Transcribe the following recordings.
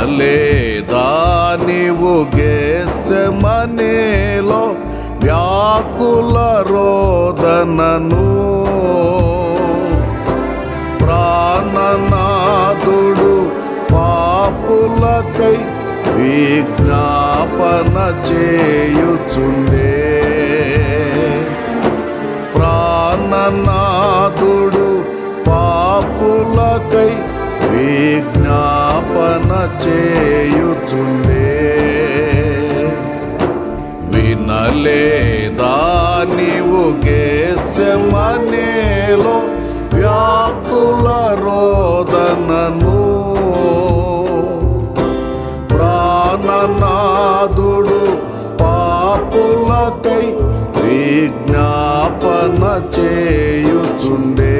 వినలేదా నీవు గేసమనేలో వ్యాకుల రోదనను ప్రాణనాథుడు పాపులకై విజ్ఞాపన చేయుచుండే ప్రాణనాథుడు పాపులకై విజ్ఞాపన చేయుచుండే వినలేదా నీవు గేసమనేలో వ్యాకుల రోదనను ప్రాణనాథుడు పాపులకై విజ్ఞాపన చేయుచుండే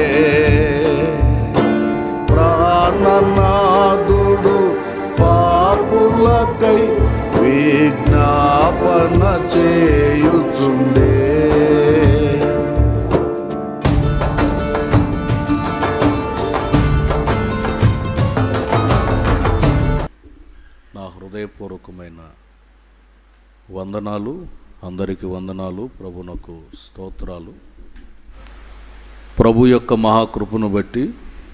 ప్రాణనాథుడు పాపులకై విజ్ఞాపన చేయుచుండే నా హృదయపూర్వకమైన వందనాలు అందరికీ వందనాలు ప్రభునకు స్తోత్రాలు ప్రభు యొక్క మహాకృపను బట్టి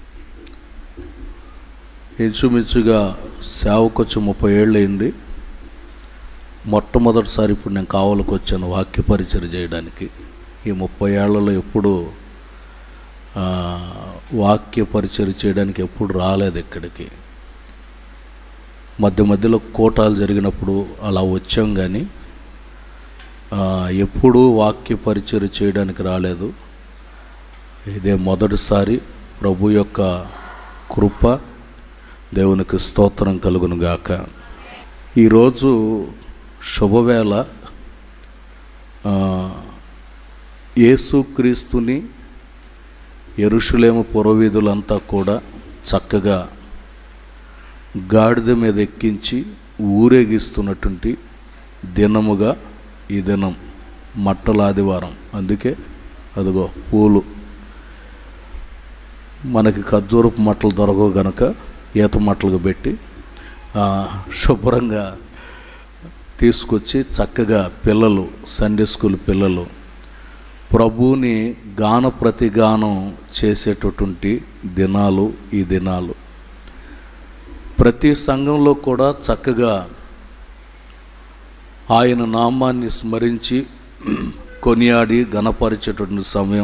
ఇంచుమించుగా సేవకొచ్చి ముప్పై ఏళ్ళు అయింది మొట్టమొదటిసారి ఇప్పుడు నేను కావలకు వచ్చాను వాక్య పరిచయం చేయడానికి ఈ ముప్పై ఏళ్లలో ఎప్పుడు ఆ, వాక్య పరిచయం చేయడానికి ఎప్పుడు రాలేదు ఇక్కడికి మధ్య మధ్యలో కోటాలు జరిగినప్పుడు అలా వచ్చాం కానీ ఆ, ఎప్పుడూ వాక్య పరిచయం చేయడానికి రాలేదు ఇదే మొదటిసారి ప్రభు యొక్క కృప దేవునికి స్తోత్రం కలుగును గాక ఈరోజు శుభవేళ ఆ, యేసుక్రీస్తుని ఎరుషులేము పురవీధులంతా కూడా చక్కగా గాడిద మీద ఎక్కించి ఊరేగిస్తున్నటువంటి దినముగా ఈ దినం మట్టల ఆదివారం అందుకే అదిగో పూలు మనకి ఖర్జూరపు మట్టలు దొరకవు గనక ఈత మట్టలుగా పెట్టి ఆ, శుభ్రంగా తీసుకొచ్చి చక్కగా పిల్లలు సండే స్కూల్ పిల్లలు ప్రభువుని గాన ప్రతిగానం చేసేటటువంటి దినాలు ఈ దినాలు ప్రతి సంఘంలో కూడా చక్కగా ఆయన నామాన్ని స్మరించి కొనియాడి గణపరిచేటువంటి సమయం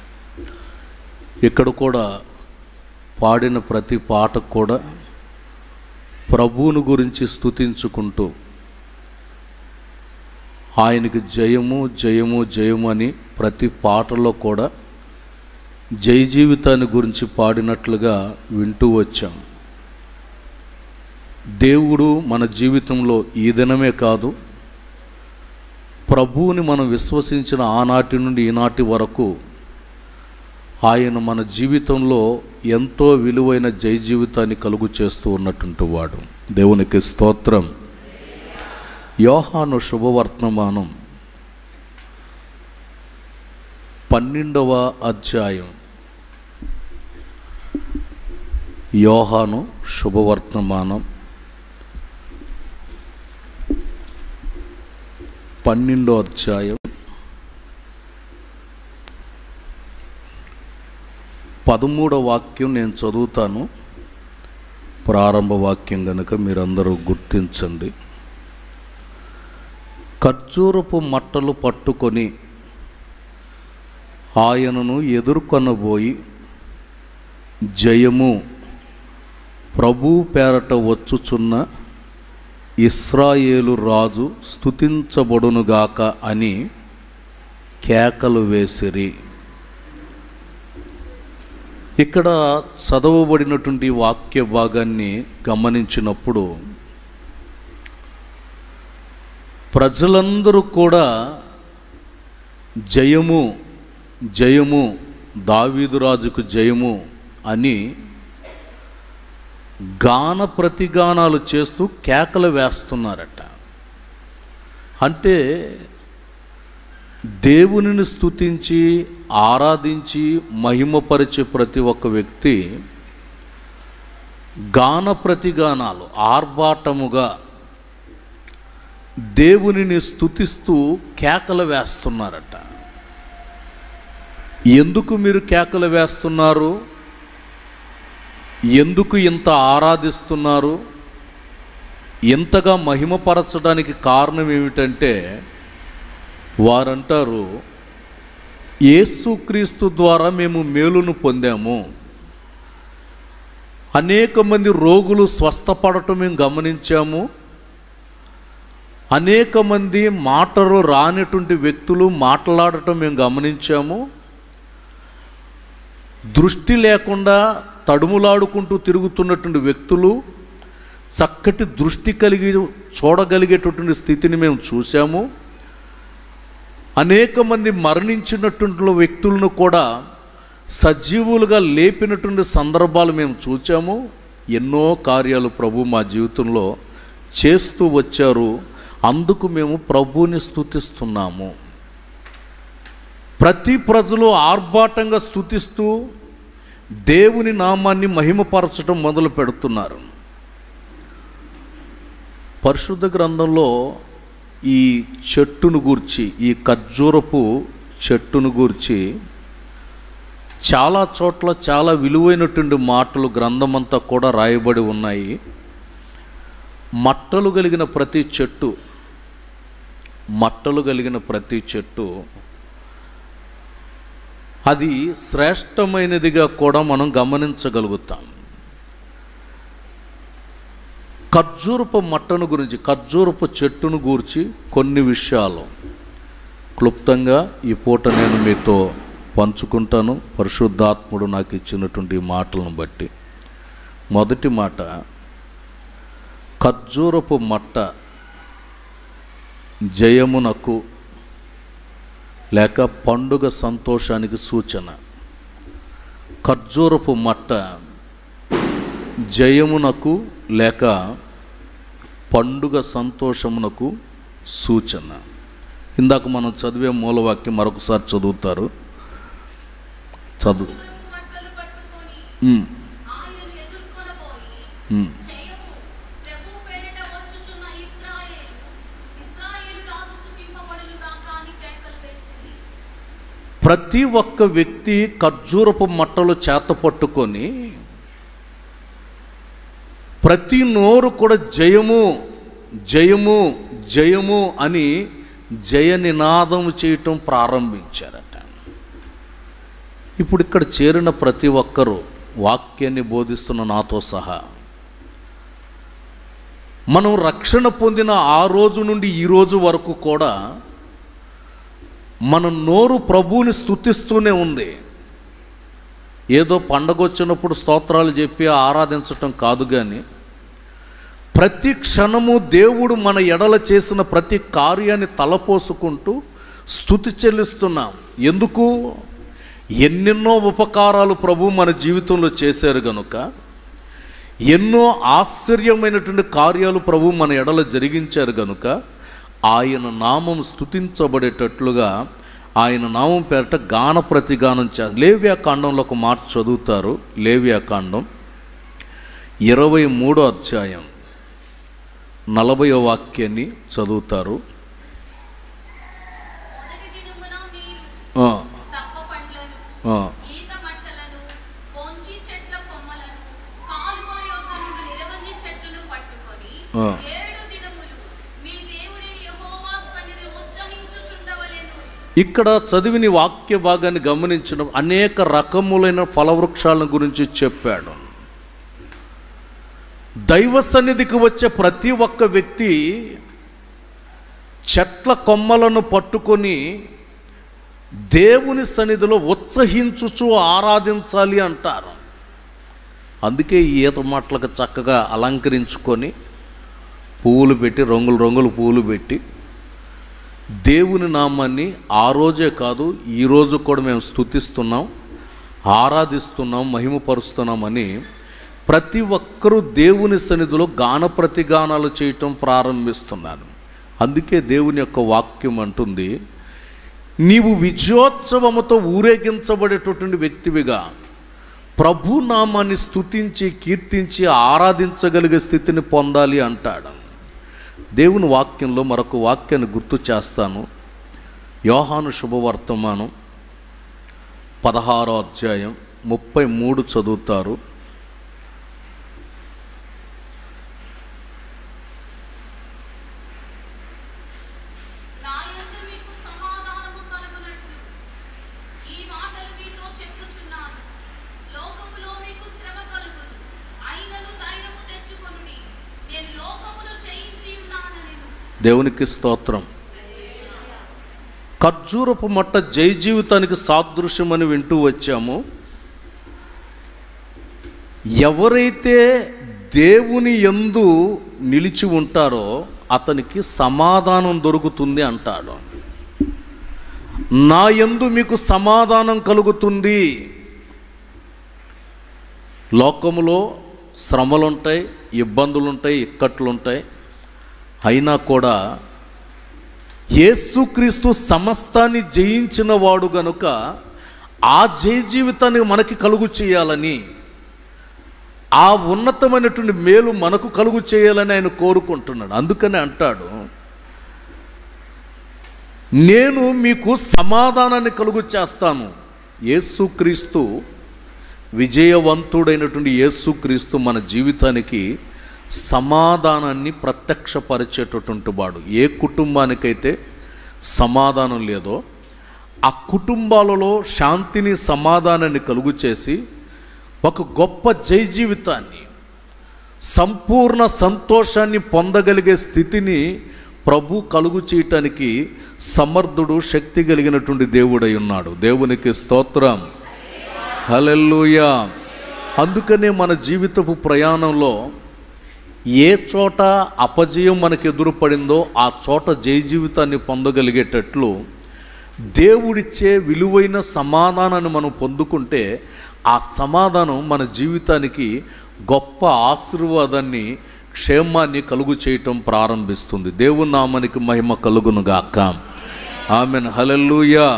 ఇక్కడ కూడా పాడిన ప్రతి పాటకు కూడా ప్రభువుని గురించి స్తుతించుకుంటూ ఆయనకి జయము జయము జయము అని ప్రతి పాటలో కూడా జయ జీవితాన్ని గురించి పాడినట్లుగా వింటూ వచ్చాం దేవుడు మన జీవితంలో ఈ దినమే కాదు ప్రభువుని మనం విశ్వసించిన ఆనాటి నుండి ఈనాటి వరకు ఆయన మన జీవితంలో ఎంతో విలువైన జయ జీవితాన్ని కలుగు చేస్తూ ఉన్నటువంటి వాడు దేవునికి స్తోత్రం యోహాను శుభవర్తమానం పన్నెండవ అధ్యాయం యోహాను శుభవర్తమానం పన్నెండో అధ్యాయం పదమూడవ వాక్యం నేను చదువుతాను ప్రారంభ వాక్యం కనుక మీరందరూ గుర్తించండి ఖర్జూరపు మట్టలు పట్టుకొని ఆయనను ఎదుర్కొనబోయి జయము ప్రభు పేరట వచ్చుచున్న ఇస్రాయేలు రాజు స్తుతించబడునుగాక అని కేకలు వేసిరి ఇక్కడ చదవబడినటువంటి వాక్య భాగాన్ని గమనించినప్పుడు ప్రజలందరూ కూడా జయము జయము దావీదురాజుకు జయము అని గాన ప్రతిగానాలు చేస్తూ కేకలు వేస్తున్నారట అంటే దేవునిని స్తుతించి ఆరాధించి మహిమపరిచే ప్రతి ఒక్క వ్యక్తి గాన ప్రతిగానాలు ఆర్భాటముగా దేవునిని స్తుతిస్తూ కేకలు వేస్తున్నారట ఎందుకు మీరు కేకలు వేస్తున్నారు ఎందుకు ఇంత ఆరాధిస్తున్నారు ఇంతగా మహిమపరచడానికి కారణం ఏమిటంటే వారంటారు యేసుక్రీస్తు ద్వారా మేము మేలును పొందాము అనేక మంది రోగులు స్వస్థపడటం మేము గమనించాము అనేక మంది మాటలు రానటువంటి వ్యక్తులు మాట్లాడటం మేము గమనించాము దృష్టి లేకుండా తడుములాడుకుంటూ తిరుగుతున్నటువంటి వ్యక్తులు చక్కటి దృష్టి కలిగి చూడగలిగేటటువంటి స్థితిని మేము చూసాము అనేక మంది మరణించినటువంటి వ్యక్తులను కూడా సజీవులుగా లేపినటువంటి సందర్భాలు మేము చూచాము ఎన్నో కార్యాలు ప్రభు మా జీవితంలో చేస్తూ వచ్చారు అందుకు మేము ప్రభువుని స్తుతిస్తున్నాము ప్రతి ప్రజలు ఆర్భాటంగా స్తుతిస్తూ దేవుని నామాన్ని మహిమపరచడం మొదలు పెడుతున్నారు పరిశుద్ధ గ్రంథంలో ఈ చెట్టును గూర్చి ఈ ఖర్జూరపు చెట్టును గూర్చి చాలా చోట్ల చాలా విలువైనటువంటి మాటలు గ్రంథమంతా కూడా రాయబడి ఉన్నాయి మట్టలు కలిగిన ప్రతి చెట్టు మట్టలు కలిగిన ప్రతి చెట్టు అది శ్రేష్టమైనదిగా కూడా మనం గమనించగలుగుతాం ఖర్జూరపు మట్టను గురించి ఖర్జూరపు చెట్టును గూర్చి కొన్ని విషయాలు క్లుప్తంగా ఈ పూట నేను మీతో పంచుకుంటాను పరిశుద్ధాత్ముడు నాకు ఇచ్చినటువంటి ఈ మాటలను బట్టి మొదటి మాట ఖర్జూరపు మట్ట జయమునకు లేక పండుగ సంతోషానికి సూచన ఖర్జూరపు మట్ట జయమునకు లేక పండుగ సంతోషమునకు సూచన ఇందాక మనం చదివే మూలవాక్యం మరొకసారి చదువుతారు చదువు బట్టలు పట్టుకొని ఉమ్, ఆయనను ఎదుర్కొనబోయి ఉమ్. జయము ప్రభు పేరిట వచ్చుచున్న ఇశ్రాయేలు ఇశ్రాయేలు రాజు స్తుతింపబడును గాక అని కేకలు వేసింది ప్రతి ఒక్క వ్యక్తి ఖర్జూరపు మట్టలు చేత పట్టుకొని ప్రతి నోరు కూడా జయము జయము జయము అని జయ నినాదం చేయటం ప్రారంభించారట ఇప్పుడు ఇక్కడ చేరిన ప్రతి ఒక్కరూ వాక్యాన్ని బోధిస్తున్న నాతో సహా మనం రక్షణ పొందిన ఆ రోజు నుండి ఈ రోజు వరకు కూడా మన నోరు ప్రభువుని స్తుతిస్తూనే ఉంది ఏదో పండగ వచ్చినప్పుడు స్తోత్రాలు చెప్పి ఆరాధించటం కాదు కానీ ప్రతి క్షణము దేవుడు మన ఎడల చేసిన ప్రతి కార్యాన్ని తలపోసుకుంటూ స్థుతి చెల్లిస్తున్నాం ఎందుకు ఎన్నెన్నో ఉపకారాలు ప్రభు మన జీవితంలో చేశారు గనుక ఎన్నో ఆశ్చర్యమైనటువంటి కార్యాలు ప్రభు మన ఎడల జరిగించారు గనుక ఆయన నామం స్తుతించబడేటట్లుగా ఆయన నామం పేరట గాన ప్రతిగానం చే లేవ్యా కాండంలో ఒక మాట చదువుతారు లేవ్యా కాండం ఇరవై మూడో అధ్యాయం నలభయో వాక్యాన్ని చదువుతారు మొదటి దినమున మీరు ఆ, తప్ప పండ్లను ఆ, ఈత మట్టలను కొంచి చెట్ల కొమ్మలను కాలువ యొక్క నుండి నిరవధి చెట్లను పట్టుకొని ఆ. ఏడు దినములు మీ దేవుని యెహోవా సన్నిధి ఉచ్చరించుచుండవలెను ఇక్కడ చదివిన వాక్య భాగాన్ని గమనించిన అనేక రకములైన ఫలవృక్షాలను గురించి చెప్పాడు దైవ సన్నిధికి వచ్చే ప్రతి ఒక్క వ్యక్తి చెట్ల కొమ్మలను పట్టుకొని దేవుని సన్నిధిలో ఉత్సహించుచు ఆరాధించాలి అంటారు అందుకే ఈ ఈత మాటలకు చక్కగా అలంకరించుకొని పువ్వులు పెట్టి రంగులు రంగులు పువ్వులు పెట్టి దేవుని నామాన్ని ఆ రోజే కాదు ఈ రోజు కూడా మేము స్తుతిస్తున్నాం ఆరాధిస్తున్నాం మహిమపరుస్తున్నామని ప్రతి ఒక్కరూ దేవుని సన్నిధిలో గాన ప్రతిగానాలు చేయటం ప్రారంభిస్తున్నారు అందుకే దేవుని యొక్క వాక్యం అంటుంది నీవు విజయోత్సవముతో ఊరేగించబడేటటువంటి వ్యక్తివిగా ప్రభునామాన్ని స్తుతించి కీర్తించి ఆరాధించగలిగే స్థితిని పొందాలి అంటాడు దేవుని వాక్యంలో మరొక వాక్యాన్ని గుర్తు చేస్తాను యోహాను శుభవర్తమానం పదహారో అధ్యాయం ముప్పై మూడు చదువుతారు నా యందు మీకు సమాధానము కలుగునట్లు ఈ మాటలు మీతో చెప్పుచున్నాను లోకములో మీకు శ్రమ కలుగును అయినను ధైర్యము తెచ్చుకొనుడి నేను లోకమును జయించి ఉన్నానెను దేవునికి స్తోత్రం ఖర్జూరపు మట్ట జై జీవితానికి సాదృశ్యమని వింటూ వచ్చాము ఎవరైతే దేవుని యందు నిలిచి ఉంటారో అతనికి సమాధానం దొరుకుతుంది అంటాడు నా యందు మీకు సమాధానం కలుగుతుంది లోకములో శ్రమలుంటాయి ఇబ్బందులుంటాయి ఇక్కట్లుంటాయి అయినా కూడా యేసుక్రీస్తు సమస్తాన్ని జయించిన వాడు గనుక ఆ జయ జీవితాన్ని మనకి కలుగు చేయాలని ఆ ఉన్నతమైనటువంటి మేలు మనకు కలుగు చేయాలని ఆయన కోరుకుంటున్నాడు అందుకని అంటాడు నేను మీకు సమాధానాన్ని కలుగు చేస్తాను యేసుక్రీస్తు విజయవంతుడైనటువంటి యేసుక్రీస్తు మన జీవితానికి సమాధానాన్ని ప్రత్యక్షపరిచేటటువంటి వాడు ఏ కుటుంబానికైతే సమాధానం లేదో ఆ కుటుంబాలలో శాంతిని సమాధానాన్ని కలుగు చేసి ఒక గొప్ప జై జీవితాన్ని సంపూర్ణ సంతోషాన్ని పొందగలిగే స్థితిని ప్రభు కలుగు చేయటానికి సమర్థుడు శక్తి కలిగినటువంటి దేవుడై ఉన్నాడు దేవునికి స్తోత్రం హలెల్లుయా అందుకనే మన జీవితపు ప్రయాణంలో ఏ చోట అపజయం మనకు ఎదురుపడిందో ఆ చోట జయ జీవితాన్ని పొందగలిగేటట్లు దేవుడిచ్చే విలువైన సమాధానాన్ని మనం పొందుకుంటే ఆ సమాధానం మన జీవితానికి గొప్ప ఆశీర్వాదాన్ని క్షేమాన్ని కలుగు చేయటం ప్రారంభిస్తుంది దేవుని నామానికి మహిమ కలుగునుగాక ఆమెన్ హలెల్లుయా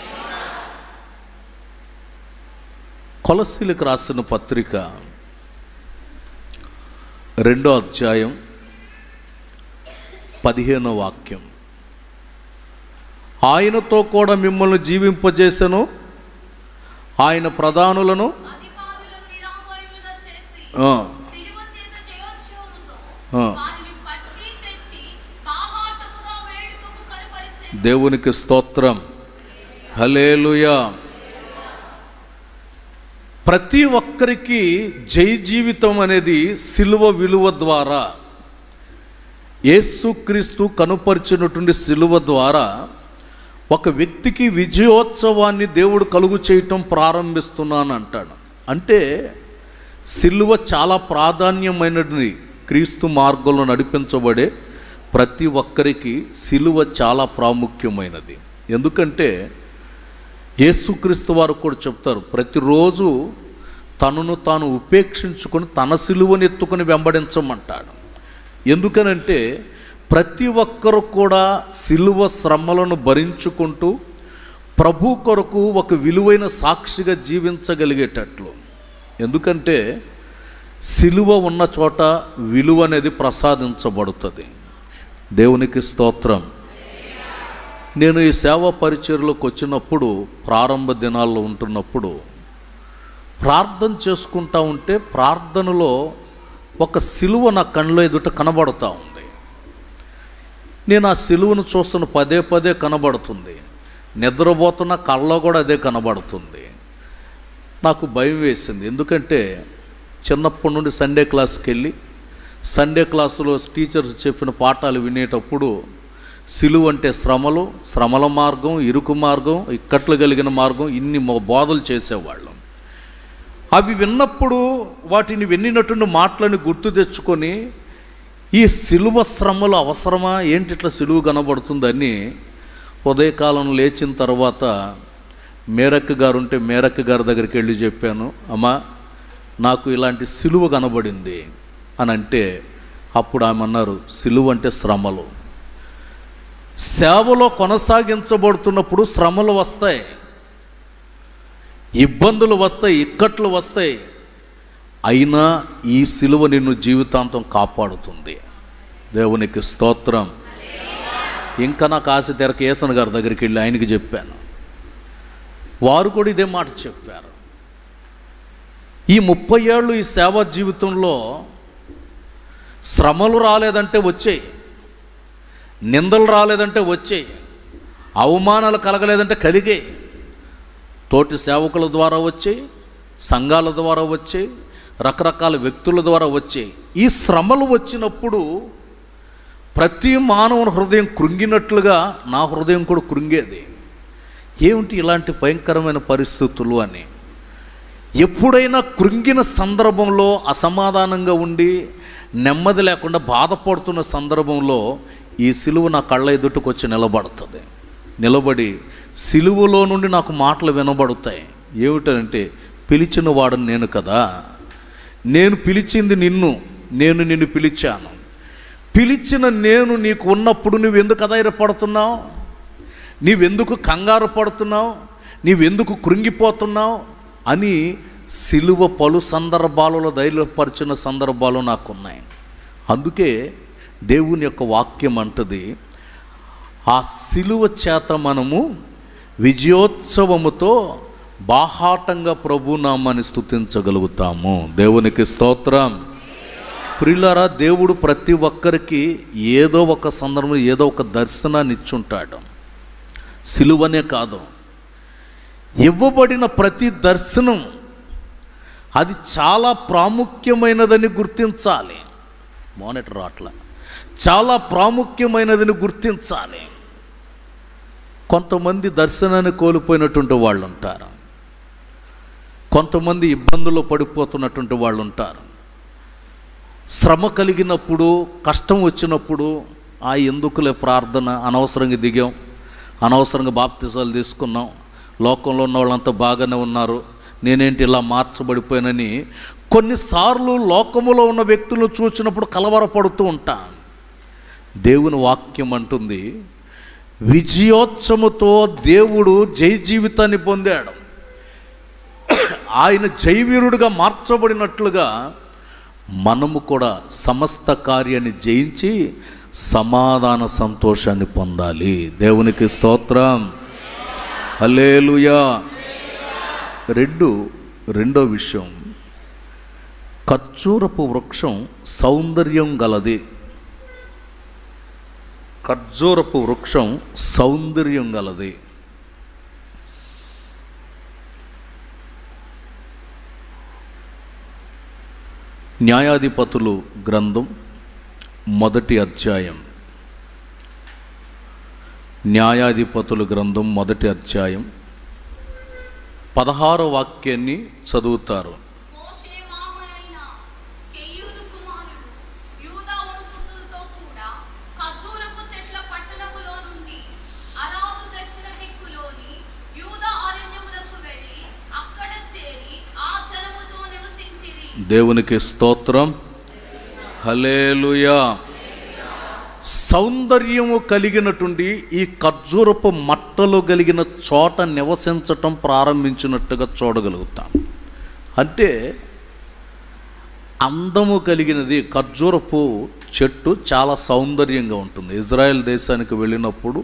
కొలసీలకు రాసిన పత్రిక రెండో అధ్యాయం పదిహేనో వాక్యం ఆయనతో కూడా మిమ్మల్ని జీవింపజేసెను ఆయన ప్రధానులను అధికారులను నిరామయులుగా చేసి ఆ, సిలువ చేత జయోత్సవముతో ఆ. వారిని పట్టి తెచ్చి బాహాటముగా వేడుకకు కనుపరిచెను. దేవునికి స్తోత్రం హలేలుయా ప్రతి ఒక్కరికి జై జీవితం అనేది సిలువ విలువ ద్వారా యేసుక్రీస్తు కనుపరిచినటువంటి సిలువ ద్వారా ఒక వ్యక్తికి విజయోత్సవాన్ని దేవుడు కలుగు చేయటం ప్రారంభిస్తున్నాను అంటాడు అంటే సిలువ చాలా ప్రాధాన్యమైనది క్రీస్తు మార్గంలో నడిపించబడే ప్రతి ఒక్కరికి సిలువ చాలా ప్రాముఖ్యమైనది ఎందుకంటే యేసుక్రీస్తు వారు కూడా చెప్తారు ప్రతిరోజు తనను తాను ఉపేక్షించుకొని తన సిలువను ఎత్తుకొని వెంబడించమంటాడు ఎందుకనంటే ప్రతి ఒక్కరు కూడా సిలువ శ్రమలను భరించుకుంటూ ప్రభు కొరకు ఒక విలువైన సాక్షిగా జీవించగలిగేటట్లు ఎందుకంటే సిలువ ఉన్న చోట విలువ అనేది ప్రసాదించబడుతుంది దేవునికి స్తోత్రం నేను ఈ సేవా పరిచయలోకి వచ్చినప్పుడు ప్రారంభ దినాల్లో ఉంటున్నప్పుడు ప్రార్థన చేసుకుంటా ఉంటే ప్రార్థనలో ఒక సిలువ నా కళ్ళలో ఎదుట కనబడుతూ ఉంది నేను ఆ సిలువను చూస్తున్న పదే పదే కనబడుతుంది నిద్రపోతున్న కళ్ళలో కూడా అదే కనబడుతుంది నాకు భయం వేసింది ఎందుకంటే చిన్నప్పటి నుండి సండే క్లాస్కి వెళ్ళి సండే క్లాసులో టీచర్స్ చెప్పిన పాఠాలు వినేటప్పుడు సిలువ అంటే శ్రమలు శ్రమల మార్గం ఇరుకు మార్గం ఇక్కట్లు కలిగిన మార్గం ఇన్ని మొ- బోధలు చేసేవాళ్ళం అవి విన్నప్పుడు వాటిని విన్నినటువంటి మాటలను గుర్తు తెచ్చుకొని ఈ సిలువ శ్రమలు అవసరమా ఏంటి ఇట్లా సిలువ కనబడుతుందని ఉదయకాలం లేచిన తర్వాత మేరక్క గారు ఉంటే మేరక్క గారి దగ్గరికి వెళ్ళి చెప్పాను అమ్మా నాకు ఇలాంటి సిలువ కనబడింది అని అంటే అప్పుడు ఆమె అన్నారు సిలువ అంటే శ్రమలు సేవలో కొనసాగించబడుతున్నప్పుడు శ్రమలు వస్తాయి ఇబ్బందులు వస్తాయి ఇక్కట్లు వస్తాయి అయినా ఈ సిలువ నిన్ను జీవితాంతం కాపాడుతుంది దేవునికి స్తోత్రం ఇంకా నాకు ఆశ తెరక ఏసన్ గారి దగ్గరికి వెళ్ళి ఆయనకి చెప్పాను వారు కూడా ఇదే మాట చెప్పారు ఈ ముప్పై ఏళ్ళు ఈ సేవా జీవితంలో శ్రమలు రాలేదంటే వచ్చాయి నిందలు రాలేదంటే వచ్చాయి అవమానాలు కలగలేదంటే కలిగే తోటి సేవకుల ద్వారా వచ్చాయి సంఘాల ద్వారా వచ్చాయి రకరకాల వ్యక్తుల ద్వారా వచ్చాయి ఈ శ్రమలు వచ్చినప్పుడు ప్రతి మానవుని హృదయం కృంగినట్లుగా నా హృదయం కూడా కృంగేది ఏమిటి ఇలాంటి భయంకరమైన పరిస్థితులు అని ఎప్పుడైనా కృంగిన సందర్భంలో అసమాధానంగా ఉండి నెమ్మది లేకుండా బాధపడుతున్న సందర్భంలో ఈ సిలువ నా కళ్ళ ఎదుటకు వచ్చి నిలబడుతుంది నిలబడి సిలువలో నుండి నాకు మాటలు వినబడుతాయి ఏమిటంటే పిలిచిన వాడు నేను కదా నేను పిలిచింది నిన్ను నేను నిన్ను పిలిచాను పిలిచిన నేను నీకు ఉన్నప్పుడు నువ్వు ఎందుకు అధైర్యపడుతున్నావు నీవెందుకు కంగారు పడుతున్నావు నీవెందుకు కృంగిపోతున్నావు అని సిలువ పలు సందర్భాలలో ధైర్యపరిచిన సందర్భాలు నాకున్నాయి అందుకే దేవుని యొక్క వాక్యం అంటది ఆ సిలువ చేత మనము విజయోత్సవముతో బాహాటంగా ప్రభునామాన్ని స్తుతించగలుగుతాము దేవునికి స్తోత్రం ప్రియులారా దేవుడు ప్రతి ఒక్కరికి ఏదో ఒక సందర్భం ఏదో ఒక దర్శనాన్ని ఇచ్చుంటాడు సిలువనే కాదు ఇవ్వబడిన ప్రతి దర్శనం అది చాలా ప్రాముఖ్యమైనదని గుర్తించాలి మానిటర్ అట్లా చాలా ప్రాముఖ్యమైనదని గుర్తించాలి కొంతమంది దర్శనాన్ని కోల్పోయినటువంటి వాళ్ళు ఉంటారు కొంతమంది ఇబ్బందుల్లో పడిపోతున్నటువంటి వాళ్ళు ఉంటారు శ్రమ కలిగినప్పుడు కష్టం వచ్చినప్పుడు ఆ ఎందుకులే ప్రార్థన అనవసరంగా దిగాం అనవసరంగా బాప్తిసాలు తీసుకున్నాం లోకంలో ఉన్న వాళ్ళంతా బాగానే ఉన్నారు నేనేంటి ఇలా మార్చబడిపోయానని కొన్నిసార్లు లోకములో ఉన్న వ్యక్తులను చూసినప్పుడు కలవరపడుతూ ఉంటాను దేవుని వాక్యం అంటుంది విజయోత్సవముతో దేవుడు జై జీవితాన్ని పొందాడు ఆయన జైవీరుడిగా మార్చబడినట్లుగా మనము కూడా సమస్త కార్యాన్ని జయించి సమాధాన సంతోషాన్ని పొందాలి దేవునికి స్తోత్రం హల్లెలూయా రెండు రెండో విషయం ఖర్జూరపు వృక్షం సౌందర్యం గలది ఖర్జూరపు వృక్షం సౌందర్యం గలది న్యాయాధిపతులు గ్రంథం మొదటి అధ్యాయం న్యాయాధిపతులు గ్రంథం మొదటి అధ్యాయం పదహారో వాక్యాన్ని చదువుతారు మోషే మామయ్యైన కెయ్యూరు కుమారుడు యూదా వంశస్థులతో కూడా ఖర్జూరపు చెట్ల పట్టణములో నుండి అరాదు దక్షిణ దిక్కులోని యూదా అరణ్యములకు వెళ్ళి అక్కడ చేరి ఆ జనముతో నివసించిరి దేవునికి స్తోత్రం హలేలుయా సౌందర్యము కలిగినటువంటి ఈ ఖర్జూరపు మట్టలు కలిగిన చోట నివసించటం ప్రారంభించినట్టుగా చూడగలుగుతాం అంటే అందము కలిగినది ఖర్జూరపు చెట్టు చాలా సౌందర్యంగా ఉంటుంది ఇజ్రాయెల్ దేశానికి వెళ్ళినప్పుడు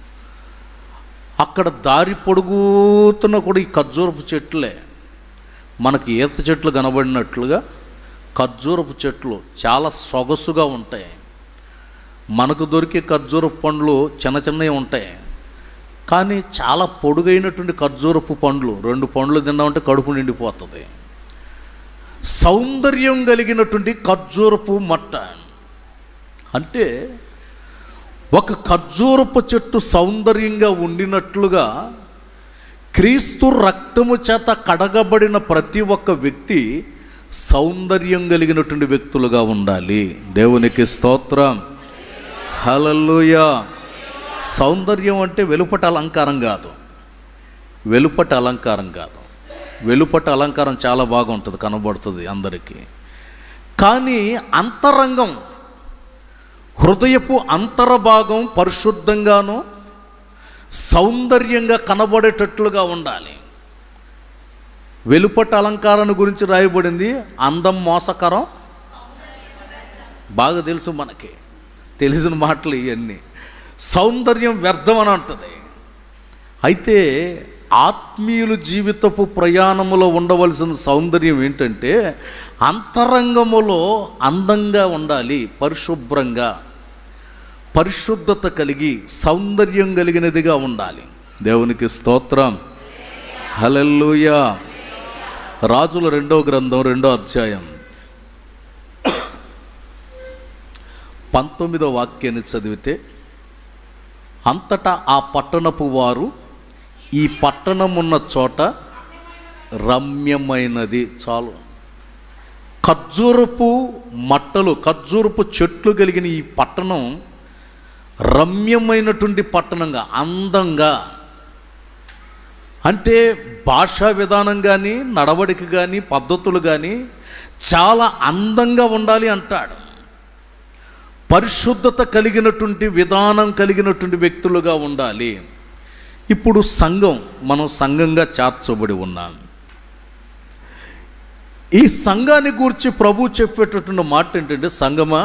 అక్కడ దారి పొడుగుతున్న కూడా ఈ ఖర్జూరపు చెట్లే మనకి ఈత చెట్లు కనబడినట్లుగా ఖర్జూరపు చెట్లు చాలా సొగసుగా ఉంటాయి మనకు దొరికే ఖర్జూరపు పండ్లు చిన్న చిన్నవి ఉంటాయి కానీ చాలా పొడుగైనటువంటి ఖర్జూరపు పండ్లు రెండు పండ్లు తిన్నామంటే కడుపు నిండిపోతుంది సౌందర్యం కలిగినటువంటి ఖర్జూరపు మట్ట అంటే ఒక ఖర్జూరపు చెట్టు సౌందర్యంగా ఉండినట్లుగా క్రీస్తు రక్తము చేత కడగబడిన ప్రతి ఒక్క వ్యక్తి సౌందర్యం కలిగినటువంటి వ్యక్తులుగా ఉండాలి దేవునికి స్తోత్రం హలల్లుయా సౌందర్యం అంటే వెలుపట అలంకారం కాదు వెలుపట అలంకారం కాదు వెలుపట అలంకారం చాలా బాగుంటుంది కనబడుతుంది అందరికీ కానీ అంతరంగం హృదయపు అంతరభాగం పరిశుద్ధంగాను సౌందర్యంగా కనబడేటట్లుగా ఉండాలి వెలుపట అలంకారాన్ని గురించి రాయబడింది అందం మోసకరం బాగా తెలుసు మనకి తెలిసిన మాటలు ఇవన్నీ సౌందర్యం వ్యర్థం అని అంటుంది అయితే ఆత్మీయుల జీవితపు ప్రయాణములో ఉండవలసిన సౌందర్యం ఏంటంటే అంతరంగములో అందంగా ఉండాలి పరిశుభ్రంగా పరిశుద్ధత కలిగి సౌందర్యం కలిగినదిగా ఉండాలి దేవునికి స్తోత్రం హలెల్లుయా రాజుల రెండో గ్రంథం రెండో అధ్యాయం పంతొమ్మిదో వాక్యాన్ని చదివితే అంతటా ఆ పట్టణపు వారు ఈ పట్టణమున్న చోట రమ్యమైనది చాలు ఖర్జూరపు మట్టలు ఖర్జూరపు చెట్లు కలిగిన ఈ పట్టణం రమ్యమైనటువంటి పట్టణంగా అందంగా అంటే భాషా విధానం కానీ నడవడిక కానీ పద్ధతులు కానీ చాలా అందంగా ఉండాలి అంటాడు పరిశుద్ధత కలిగినటువంటి విధానం కలిగినటువంటి వ్యక్తులుగా ఉండాలి ఇప్పుడు సంఘం మనం సంఘంగా చేర్చబడి ఉన్నాం ఈ సంఘాన్ని గురించి ప్రభు చెప్పేటటువంటి మాట ఏంటంటే సంగమా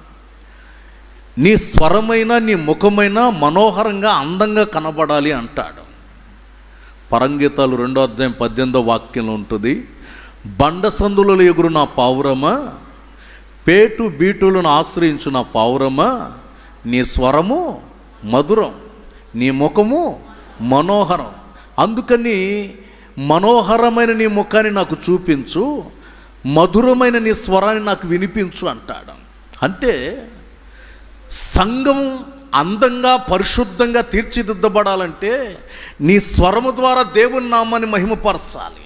నీ స్వరమైన నీ ముఖమైన మనోహరంగా అందంగా కనబడాలి అంటాడు పరంగీతాలు రెండో అధ్యాయం పద్దెనిమిదో వాక్యంలో ఉంటుంది బండ సందులలో ఎగురు నా పావురమా పేటు బీటులను ఆశ్రయించు నా పావురమా నీ స్వరము మధురం నీ ముఖము మనోహరం అందుకని మనోహరమైన నీ ముఖాన్ని నాకు చూపించు మధురమైన నీ స్వరాన్ని నాకు వినిపించు అంటాడు అంటే సంఘం అందంగా పరిశుద్ధంగా తీర్చిదిద్దబడాలంటే నీ స్వరము ద్వారా దేవుని నామాన్ని మహిమపరచాలి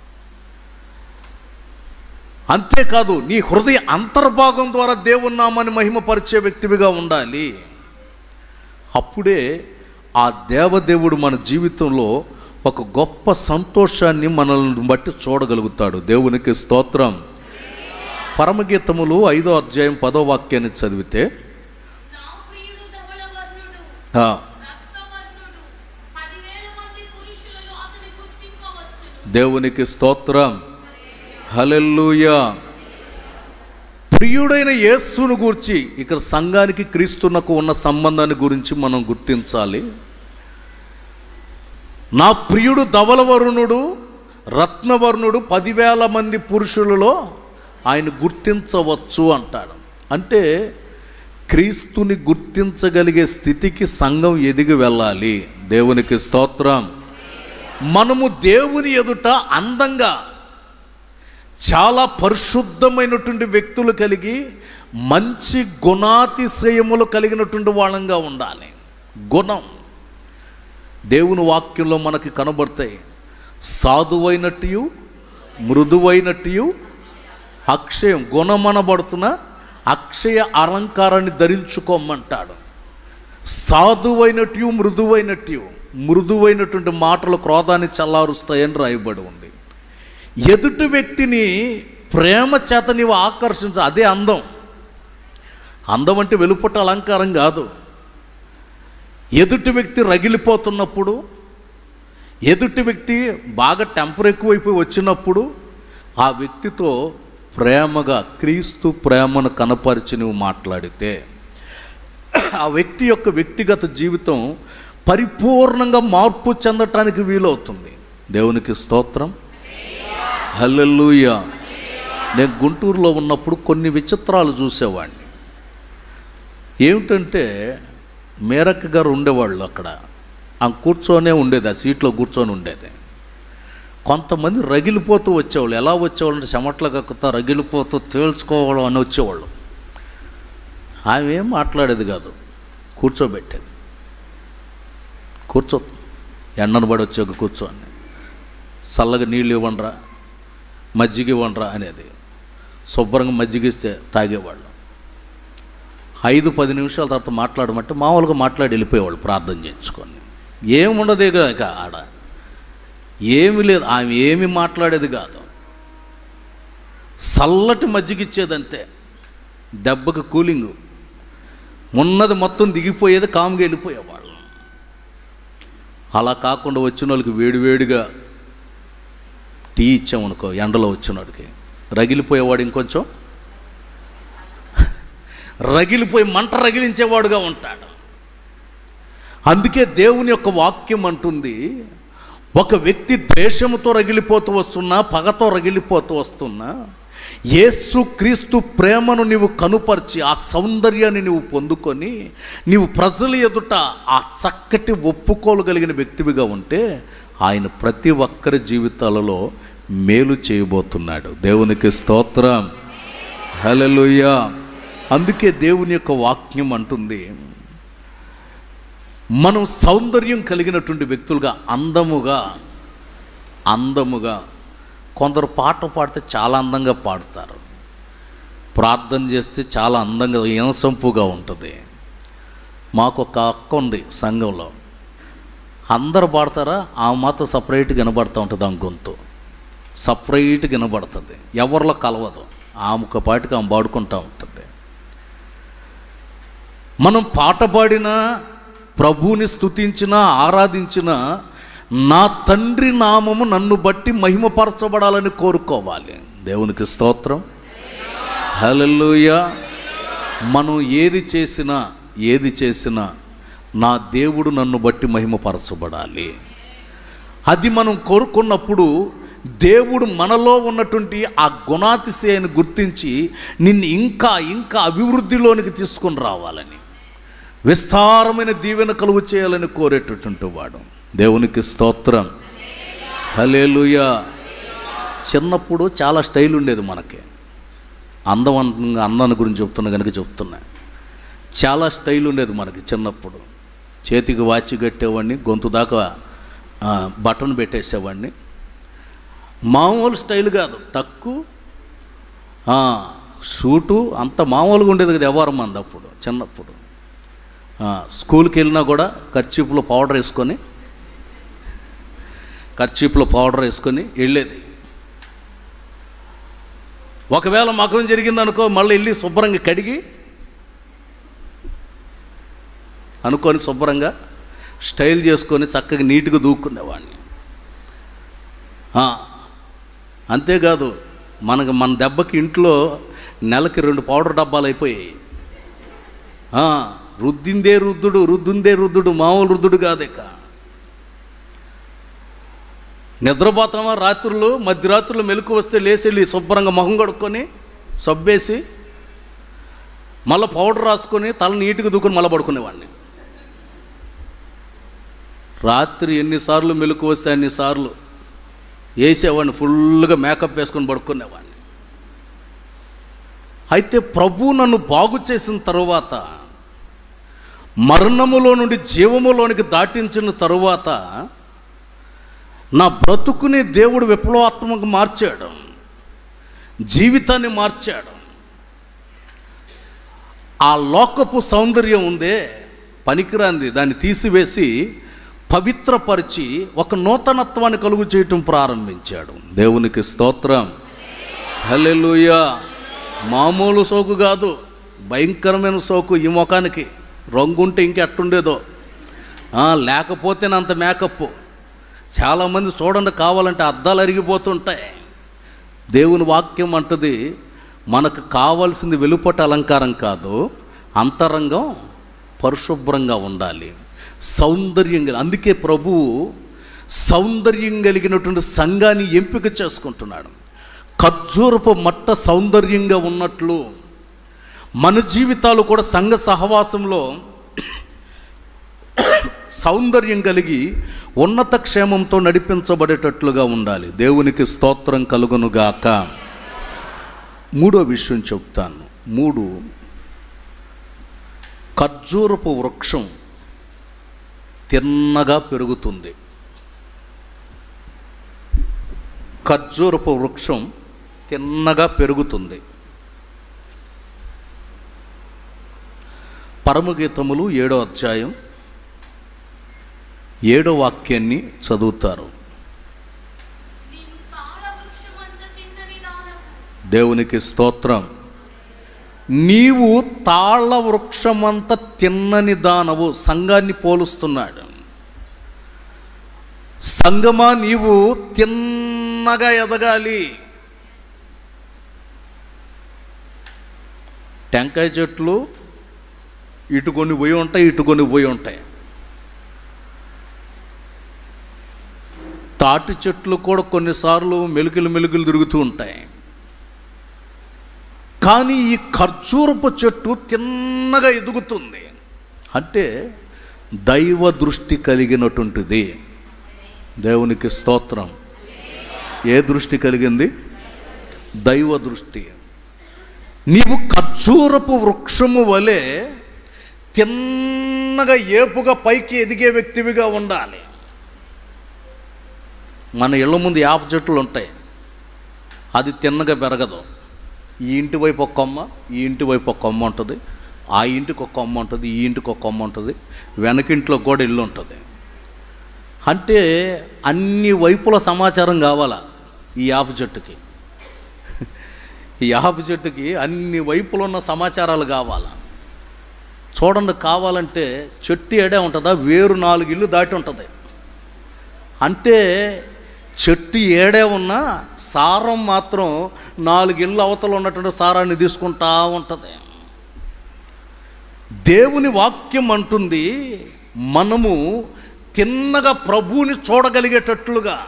అంతేకాదు నీ హృదయ అంతర్భాగం ద్వారా దేవుని నామాన్ని మహిమపరిచే వ్యక్తివిగా ఉండాలి అప్పుడే ఆ దేవదేవుడు మన జీవితంలో ఒక గొప్ప సంతోషాన్ని మనల్ని బట్టి చూడగలుగుతాడు దేవునికి స్తోత్రం పరమగీతములు ఐదో అధ్యాయం పదో వాక్యాన్ని చదివితే నా ప్రియుడు ధవళవర్ణుడు ఆ, రక్తవర్ణుడు పదివేల మంది పురుషులలో అతని గుర్తింపవచ్చును దేవునికి స్తోత్రం హలెల్లుయా ప్రియుడైన యేసును గూర్చి ఇక్కడ సంఘానికి క్రీస్తునకు ఉన్న సంబంధాన్ని గురించి మనం గుర్తించాలి నా ప్రియుడు ధవలవరుణుడు రత్నవర్ణుడు పదివేల మంది పురుషులలో ఆయన గుర్తించవచ్చు అంటాడు అంటే క్రీస్తుని గుర్తించగలిగే స్థితికి సంఘం ఎదిగి వెళ్ళాలి దేవునికి స్తోత్రం మనము దేవుని ఎదుట అందంగా చాలా పరిశుద్ధమైనటువంటి వ్యక్తులు కలిగి మంచి గుణాతిశయములు కలిగినటువంటి వాళ్ళంగా ఉండాలి గుణం దేవుని వాక్యంలో మనకి కనబడతాయి సాధువైనట్టు మృదువైనట్టు అక్షయం గుణమనబడుతున్న అక్షయ అలంకారాన్ని ధరించుకోమంటాడు సాధువైనట్టు మృదువైనట్టు మృదువైనటువంటి మాటలు క్రోధాన్ని చల్లారుస్తాయని రాయబడి ఉంది ఎదుటి వ్యక్తిని ప్రేమ చేత నీవు ఆకర్షించ అదే అందం అందం అంటే వెలుపట అలంకారం కాదు ఎదుటి వ్యక్తి రగిలిపోతున్నప్పుడు ఎదుటి వ్యక్తి బాగా టెంపర్ ఎక్కువైపోయి వచ్చినప్పుడు ఆ వ్యక్తితో ప్రేమగా క్రీస్తు ప్రేమను కనపరిచి నువ్వు మాట్లాడితే ఆ వ్యక్తి యొక్క వ్యక్తిగత జీవితం పరిపూర్ణంగా మార్పు చెందటానికి వీలవుతుంది దేవునికి స్తోత్రం హల్లెలూయా నేను గుంటూరులో ఉన్నప్పుడు కొన్ని విచిత్రాలు చూసేవాడిని ఏమిటంటే మేరక్క గారు ఉండేవాళ్ళు అక్కడ ఆ కూర్చొనే ఉండేది ఆ సీట్లో కూర్చొని ఉండేది కొంతమంది రగిలిపోతూ వచ్చేవాళ్ళు ఎలా వచ్చేవాళ్ళు అంటే చెమట్ల కక్కుతా రగిలిపోతూ తేల్చుకోవడం అని వచ్చేవాళ్ళు ఆమె ఏం మాట్లాడేది కాదు కూర్చోబెట్టేది కూర్చో ఎండను పడి వచ్చాక కూర్చోని చల్లగా నీళ్ళు ఇవ్వండిరా మజ్జిగ ఇవ్వండిరా అనేది శుభ్రంగా మజ్జిగ ఇస్తే తాగేవాళ్ళు ఐదు పది నిమిషాల తర్వాత మాట్లాడమంటే మామూలుగా మాట్లాడి వెళ్ళిపోయేవాళ్ళు ప్రార్థన చేయించుకొని ఏముండదు ఇక ఆడ ఏమి లేదు ఆమె ఏమి మాట్లాడేది కాదు చల్లటి మజ్జిగ ఇచ్చేదంతే దెబ్బకి కూలింగు ఉన్నది మొత్తం దిగిపోయేది కాముగా వెళ్ళిపోయేవాళ్ళు అలా కాకుండా వచ్చిన వాళ్ళకి వేడివేడిగా టీ ఇచ్చామనుకో ఎండలో వచ్చినాడికి రగిలిపోయేవాడు ఇంకొంచెం రగిలిపోయి మంట రగిలించేవాడుగా ఉంటాడు అందుకే దేవుని యొక్క వాక్యం అంటుంది ఒక వ్యక్తి ద్వేషముతో రగిలిపోతూ వస్తున్నా పగతో రగిలిపోతూ వస్తున్నా యేసు క్రీస్తు ప్రేమను నీవు కనుపరిచి ఆ సౌందర్యాన్ని నీవు పొందుకొని నీవు ప్రజల ఎదుట ఆ చక్కటి ఒప్పుకోలుగలిగిన వ్యక్తివిగా ఉంటే ఆయన ప్రతి ఒక్కరి జీవితాలలో మేలు చేయబోతున్నాడు దేవునికి స్తోత్రం హల్లెలూయా అందుకే దేవుని యొక్క వాక్యం అంటుంది మనం సౌందర్యం కలిగినటువంటి వ్యక్తులుగా అందముగా అందముగా కొందరు పాట పాడితే చాలా అందంగా పాడతారు ప్రార్థన చేస్తే చాలా అందంగా ఇనసంపుగా ఉంటుంది మాకు ఒక అక్క ఉంది సంఘంలో అందరు పాడతారా ఆ మాత్రం సపరేట్గా వినబడుతూ ఉంటుంది ఆమె గొంతు సపరేట్గా వినబడుతుంది ఎవరిలో కలవదు ఆమె ఒక పాటికి ఆమె పాడుకుంటూ ఉంటుంది మనం పాట పాడినా ప్రభువుని స్తుతించినా ఆరాధించినా నా తండ్రి నామము నన్ను బట్టి మహిమపరచబడాలని కోరుకోవాలి దేవునికి స్తోత్రం హల్లెలూయా మనం ఏది చేసినా ఏది చేసినా నా దేవుడు నన్ను బట్టి మహిమపరచబడాలి అది మనం కోరుకున్నప్పుడు దేవుడు మనలో ఉన్నటువంటి ఆ గుణాతిశయాన్ని గుర్తించి నిన్ను ఇంకా ఇంకా అభివృద్ధిలోనికి తీసుకొని రావాలని విస్తారమైన దీవెన కలుగు చేయాలని కోరేటటువంటి వాడు దేవునికి స్తోత్రం హలేలుయా చిన్నప్పుడు చాలా స్టైల్ ఉండేది మనకి అందవంతంగా అందాన్ని గురించి చెప్తున్నా కనుక చెప్తున్నా చాలా స్టైల్ ఉండేది మనకి చిన్నప్పుడు చేతికి వాచి కట్టేవాడిని గొంతు దాకా ఆ, బటన్ పెట్టేసేవాడిని మామూలు స్టైల్ కాదు టక్కు ఆ, సూటు అంత మామూలుగా ఉండేది కదా ఎవరం మంది అప్పుడు చిన్నప్పుడు ఆ, స్కూల్కి వెళ్ళినా కూడా ఖర్చీపులో పౌడర్ వేసుకొని ఖర్చీపులో పౌడర్ వేసుకొని వెళ్ళేది ఒకవేళ మకం జరిగిందనుకో మళ్ళీ వెళ్ళి శుభ్రంగా కడిగి అనుకొని శుభ్రంగా స్టైల్ చేసుకొని చక్కగా నీట్గా దూక్కునేవాడిని ఆ, అంతేకాదు మనకు మన దెబ్బకి ఇంట్లో నెలకి రెండు పౌడర్ డబ్బాలు అయిపోయాయి ఆ, రుద్దిందే రుద్దుడు రుద్దుందే రుద్దుడు మామూలు రుద్దుడు కాదు ఇక నిద్రపోతామా రాత్రులు మధ్యరాత్రులు మెలకు వస్తే లేచెళ్ళి శుభ్రంగా మొహం కడుక్కొని సబ్బేసి మళ్ళీ పౌడర్ రాసుకొని తల నీట్గా దూకొని మళ్ళీ పడుకునేవాడిని రాత్రి ఎన్నిసార్లు మెలకు వస్తే అన్నిసార్లు వేసేవాడిని ఫుల్గా మేకప్ వేసుకొని పడుకునేవాడిని అయితే ప్రభు నన్ను బాగు చేసిన తరువాత మరణములో నుండి జీవములోనికి దాటించిన తరువాత నా బ్రతుకుని దేవుడు విప్లవాత్మకంగా మార్చాడు జీవితాన్ని మార్చాడు ఆ లోకపు సౌందర్యం ఉందే పనికిరాంది దాన్ని తీసివేసి పవిత్రపరిచి ఒక నూతనత్వాన్ని కలుగు చేయటం ప్రారంభించాడు దేవునికి స్తోత్రం హల్లెలూయా మామూలు సోకు కాదు భయంకరమైన సోకు ఈ ముఖానికి రంగు ఉంటే ఇంకెట్టుండేదో ఆ, లేకపోతేనంత మేకప్ చాలామంది చూడండి కావాలంటే అద్దాలు అరిగిపోతుంటాయి దేవుని వాక్యం అంటది మనకు కావాల్సింది వెలుపట అలంకారం కాదు అంతరంగం పరిశుభ్రంగా ఉండాలి సౌందర్యం కలి- అందుకే ప్రభువు సౌందర్యం కలిగినటువంటి సంఘాన్ని ఎంపిక చేసుకుంటున్నాడు ఖర్జూరపు మట్ట సౌందర్యంగా ఉన్నట్లు మన జీవితాలు కూడా సంఘ సహవాసంలో సౌందర్యం కలిగి ఉన్నత క్షేమంతో నడిపించబడేటట్లుగా ఉండాలి దేవునికి స్తోత్రం కలుగునుగాక మూడో విషయం చెప్తాను మూడు ఖర్జూరపు వృక్షం తిన్నగా పెరుగుతుంది ఖర్జూరపు వృక్షం తిన్నగా పెరుగుతుంది పరమగీతములు ఏడో అధ్యాయం ఏడో వాక్యాన్ని చదువుతారు నీవు తాళ వృక్షమంత తిన్నని దానవు దేవునికి స్తోత్రం నీవు తాళ్ళ వృక్షమంత తిన్నని దానవు సంఘాన్ని పోలుస్తున్నాడు సంగమా నీవు తిన్న తిన్నగా ఎదగాలి టెంకాయ చెట్లు ఇటు కొన్ని పోయి ఉంటాయి ఇటు కొన్ని పోయి ఉంటాయి తాటి చెట్లు కూడా కొన్నిసార్లు మెలుకులు మెలుకులు తిరుగుతూ ఉంటాయి కానీ ఈ ఖర్జూరపు చెట్టు తిన్నగా ఎదుగుతుంది అంటే దైవ దృష్టి కలిగినటువంటిది దేవునికి స్తోత్రం ఏ దృష్టి కలిగింది దైవ దృష్టి నీవు ఖర్జూరపు వృక్షము వలె తిన్నగా ఏపుగా పైకి ఎదిగే వ్యక్తివిగా ఉండాలి మన ఇళ్ళ ముందు యాప చెట్లు ఉంటాయి అది తిన్నగా పెరగదు ఈ ఇంటి వైపు ఒక కొమ్మ ఈ ఇంటి వైపు ఒక కొమ్మ ఉంటుంది ఆ ఇంటికి ఒక కొమ్మ ఉంటుంది ఈ ఇంటికి ఒక కొమ్మ ఉంటుంది వెనకింట్లో కూడా ఇల్లు ఉంటుంది అంటే అన్ని వైపుల సమాచారం కావాలా ఈ యాప చెట్టుకి ఈ యాప చెట్టుకి అన్ని వైపులు ఉన్న సమాచారాలు కావాలా చూడండి కావాలంటే చెట్టు ఏడే ఉంటుందా వేరు నాలుగు ఇల్లు దాటి ఉంటుంది అంటే చెట్టు ఏడే ఉన్నా సారం మాత్రం నాలుగు ఇళ్ళు అవతల ఉన్నటువంటి సారాన్ని తీసుకుంటా ఉంటుంది దేవుని వాక్యం అంటుంది మనము తిన్నగా ప్రభువుని చూడగలిగేటట్లుగా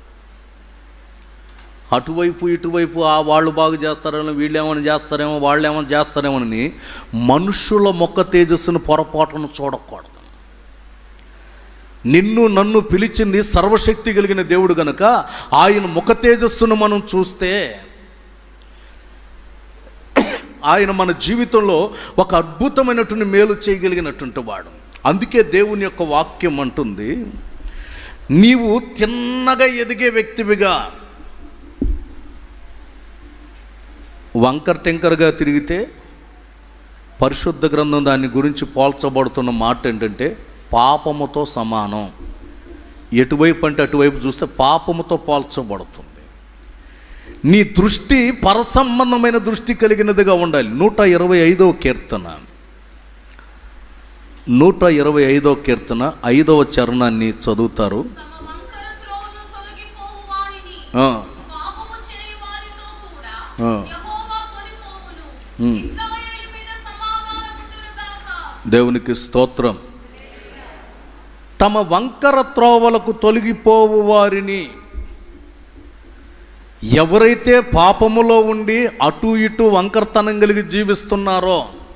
అటువైపు ఇటువైపు ఆ వాళ్ళు బాగు చేస్తారేమో వీళ్ళేమైనా చేస్తారేమో వాళ్ళు ఏమైనా చేస్తారేమోనని మనుషుల మొక్క తేజస్సును పొరపాటును చూడకూడదు నిన్ను నన్ను పిలిచింది సర్వశక్తి కలిగిన దేవుడు గనుక ఆయన ముఖ తేజస్సును మనం చూస్తే ఆయన మన జీవితంలో ఒక అద్భుతమైనటువంటి మేలు చేయగలిగినటువంటి వాడు అందుకే దేవుని యొక్క వాక్యం అంటుంది నీవు తిన్నగా ఎదిగే వ్యక్తివిగా వంకర్ టెంకర్గా తిరిగితే పరిశుద్ధ గ్రంథం దాని గురించి పోల్చబడుతున్న మాట ఏంటంటే పాపముతో సమానం ఎటువైపు అంటే అటువైపు చూస్తే పాపముతో పోల్చబడుతుంది నీ దృష్టి పరసంబంధమైన దృష్టి కలిగినదిగా ఉండాలి నూట ఇరవై ఐదవ కీర్తన నూట ఇరవై ఐదవ కీర్తన ఐదవ చరణాన్ని చదువుతారు తమ వంకర త్రోవలు తొలగిపోవు వారిని ఆ, పాపము చేయు వారితో కూడా ఆ. యెహోవా కొనిపోవును ఉమ్. ఇశ్రాయేలు మీద సమాధానముండునుగాక దేవునికి స్తోత్రం తమ వంకర త్రోవలకు తొలగిపోవు వారిని ఎవరైతే పాపములో ఉండి అటు ఇటు వంకరతనం కలిగి జీవిస్తున్నారో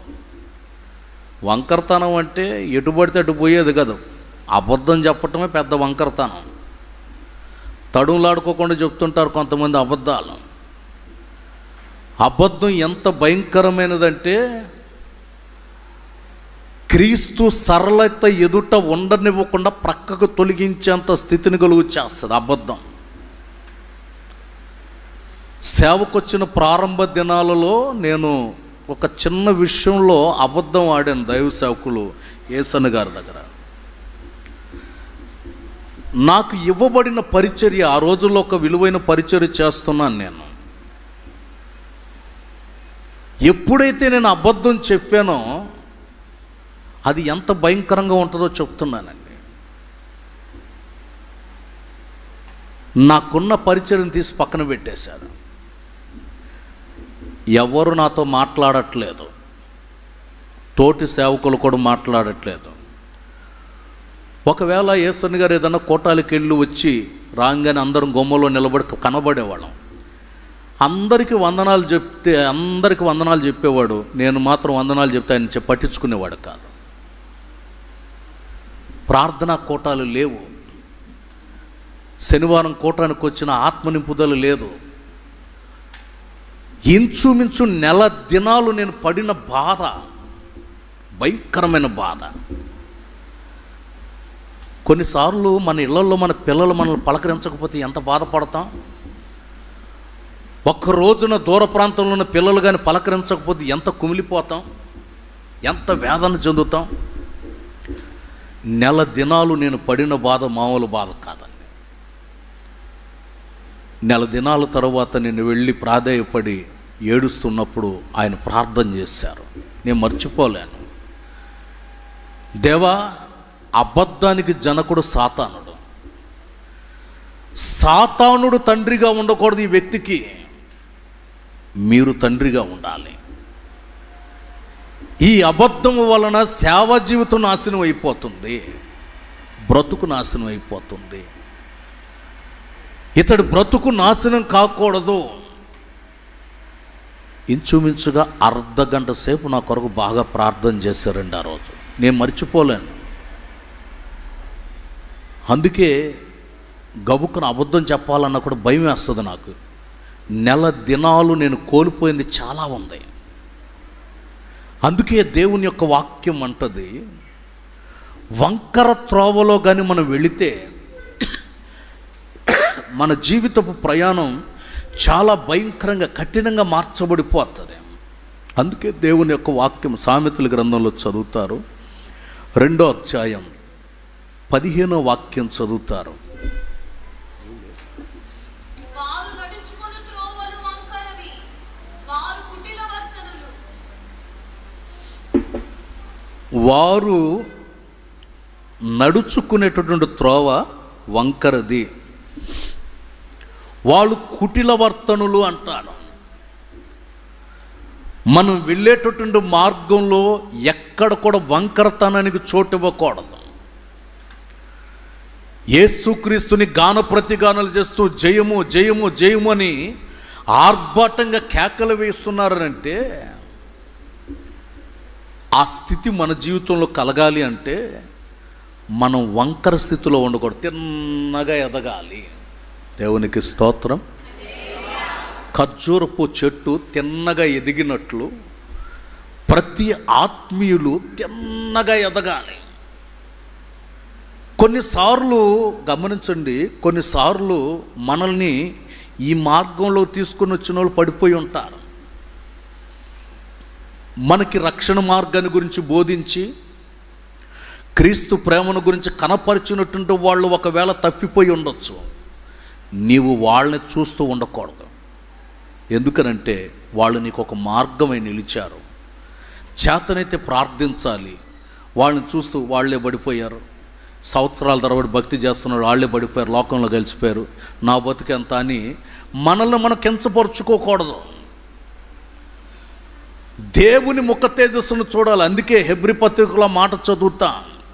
వంకరతనం అంటే ఎటు పడితే అటు పోయేది కాదు అబద్ధం చెప్పటమే పెద్ద వంకరతనం తడుములాడుకోకుండా చెప్తుంటారు కొంతమంది అబద్ధాలు అబద్ధం ఎంత భయంకరమైనదంటే క్రీస్తు సరళత ఎదుట ఉండనివ్వకుండా ప్రక్కకు తొలగించేంత స్థితిని కలుగు చేస్తుంది అబద్ధం సేవకొచ్చిన ప్రారంభ దినాలలో నేను ఒక చిన్న విషయంలో అబద్ధం ఆడాను దైవ సేవకులు ఏసన్ గారి దగ్గర నాకు ఇవ్వబడిన పరిచర్య ఆ రోజుల్లో ఒక విలువైన పరిచర్య చేస్తున్నాను నేను ఎప్పుడైతే నేను అబద్ధం చెప్పానో అది ఎంత భయంకరంగా ఉంటుందో చెప్తున్నానండి నాకున్న పరిచయం తీసి పక్కన పెట్టేశారు ఎవరు నాతో మాట్లాడట్లేదు తోటి సేవకులు కూడా మాట్లాడట్లేదు ఒకవేళ యేసన్ గారు ఏదన్నా కోటాలకు వెళ్ళి వచ్చి రాగానే అందరం గుమ్మలో నిలబడి కనబడేవాళ్ళం అందరికీ వందనాలు చెప్తే అందరికీ వందనాలు చెప్పేవాడు నేను మాత్రం వందనాలు చెప్తే ఆయన చె- పట్టించుకునేవాడు కాదు ప్రార్థనా కోటాలు లేవు శనివారం కోటానికి వచ్చిన ఆత్మ నింపుదల లేదు ఇంచుమించు నెల దినాలు నేను పడిన బాధ భయంకరమైన బాధ కొన్నిసార్లు మన ఇళ్లలో మన పిల్లలు మనల్ని పలకరించకపోతే ఎంత బాధపడతాం ఒక్క రోజున దూర ప్రాంతంలో ఉన్న పిల్లలు కానీ పలకరించకపోతే ఎంత కుమిలిపోతాం ఎంత వేదన చెందుతాం నెల దినాలు నేను పడిన బాధ మామూలు బాధ కాదండి నెల దినాల తరువాత నేను వెళ్ళి ప్రాధేయపడి ఏడుస్తున్నప్పుడు ఆయన ప్రార్థన చేశారు నేను మర్చిపోలేను దేవా అబద్ధానికి జనకుడు సాతానుడు సాతానుడు తండ్రిగా ఉండకూడదు ఈ వ్యక్తికి మీరు తండ్రిగా ఉండాలి ఈ అబద్ధం వలన సేవా జీవితం నాశనం అయిపోతుంది బ్రతుకు నాశనం అయిపోతుంది ఇతడు బ్రతుకు నాశనం కాకూడదు ఇంచుమించుగా అర్ధ గంట సేపు నా కొరకు బాగా ప్రార్థన చేశారండి ఆ రోజు నేను మర్చిపోలేను అందుకే గబుక్కున అబద్ధం చెప్పాలన్నా కూడా భయం వేస్తుంది నాకు నెల దినాలు నేను కోల్పోయింది చాలా ఉంది అందుకే దేవుని యొక్క వాక్యం అంటది వంకర త్రోవలో కానీ మనం వెళితే మన జీవితపు ప్రయాణం చాలా భయంకరంగా కఠినంగా మార్చబడిపోతుంది అందుకే దేవుని యొక్క వాక్యం సామెతల గ్రంథంలో చదువుతారు రెండో అధ్యాయం పదిహేనో వాక్యం చదువుతారు వారు నడుచుకొని త్రోవలు వంకరవి వారు కుటిల వర్తనులు వారు నడుచుకునేటటువంటి త్రోవ వంకరది వాళ్ళు కుటిల వర్తనులు అంటారు మనం వెళ్ళేటటువంటి మార్గంలో ఎక్కడ కూడా వంకరతనానికి చోటు ఇవ్వకూడదు యేసుక్రీస్తుని గాన ప్రతిగానాలు చేస్తూ జయము జయము జయము అని ఆర్భాటంగా కేకలు వేస్తున్నారనంటే ఆ స్థితి మన జీవితంలో కలగాలి అంటే మనం వంకర స్థితిలో ఉండకూడదు తిన్నగా ఎదగాలి దేవునికి స్తోత్రం ఖర్జూరపు చెట్టు తిన్నగా ఎదిగినట్లు ప్రతి ఆత్మీయులు తిన్నగా ఎదగాలి కొన్నిసార్లు గమనించండి కొన్నిసార్లు మనల్ని ఈ మార్గంలో తీసుకుని వచ్చిన వాళ్ళు పడిపోయి ఉంటారు మనకి రక్షణ మార్గాన్ని గురించి బోధించి క్రీస్తు ప్రేమను గురించి కనపరిచినటువంటి వాళ్ళు ఒకవేళ తప్పిపోయి ఉండొచ్చు నీవు వాళ్ళని చూస్తూ ఉండకూడదు ఎందుకనంటే వాళ్ళు నీకు ఒక మార్గమై నిలిచారు చేతనైతే ప్రార్థించాలి వాళ్ళని చూస్తూ వాళ్ళే పడిపోయారు సంవత్సరాల తరబడి భక్తి చేస్తున్నాడు వాళ్ళే పడిపోయారు లోకంలో కలిసిపోయారు నా బతుకెంత అని మనల్ని మనం కించపరుచుకోకూడదు దేవుని ముఖ తేజస్సును చూడాలి అందుకే హెబ్రి పత్రికలో మాట చదువుతా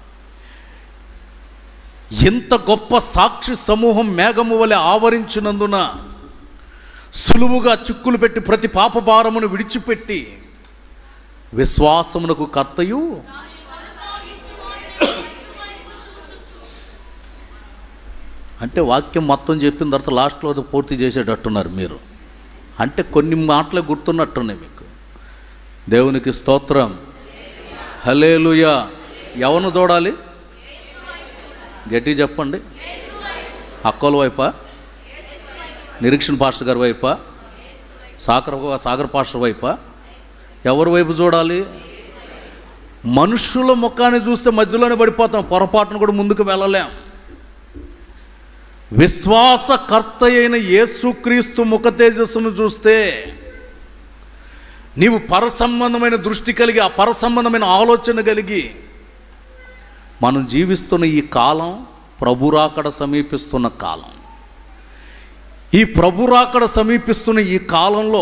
ఇంత గొప్ప సాక్షి సమూహం మేఘము వలె ఆవరించినందున సులువుగా చిక్కులు పెట్టి ప్రతి పాప భారమును విడిచిపెట్టి విశ్వాసమునకు కర్తయు దాన్ని కొనసాగించి వాడిని క్రీస్తు వైపు చూచుచు అంటే వాక్యం మొత్తం చెప్పిన తర్వాత లాస్ట్లో అది పూర్తి చేసేటట్టున్నారు మీరు అంటే కొన్ని మాటలే గుర్తున్నట్టున్నాయి మీకు దేవునికి స్తోత్రం హలేలుయా ఎవరిని చూడాలి గట్టి చెప్పండి అక్కల వైపా నిరీక్షణ పాస్టర్ గారి వైపా సాగర్ సాగర్ పాస్టర్ వైపా ఎవరి వైపు చూడాలి మనుషుల ముఖాన్ని చూస్తే మధ్యలోనే పడిపోతాం పొరపాటును కూడా ముందుకు వెళ్ళలేం విశ్వాసకర్త అయిన యేసుక్రీస్తు ముఖ తేజస్సును చూస్తే నీవు పరసంబంధమైన దృష్టి కలిగి ఆ పరసంబంధమైన ఆలోచన కలిగి మనం జీవిస్తున్న ఈ కాలం ప్రభురాకడ సమీపిస్తున్న కాలం ఈ ప్రభురాకడ సమీపిస్తున్న ఈ కాలంలో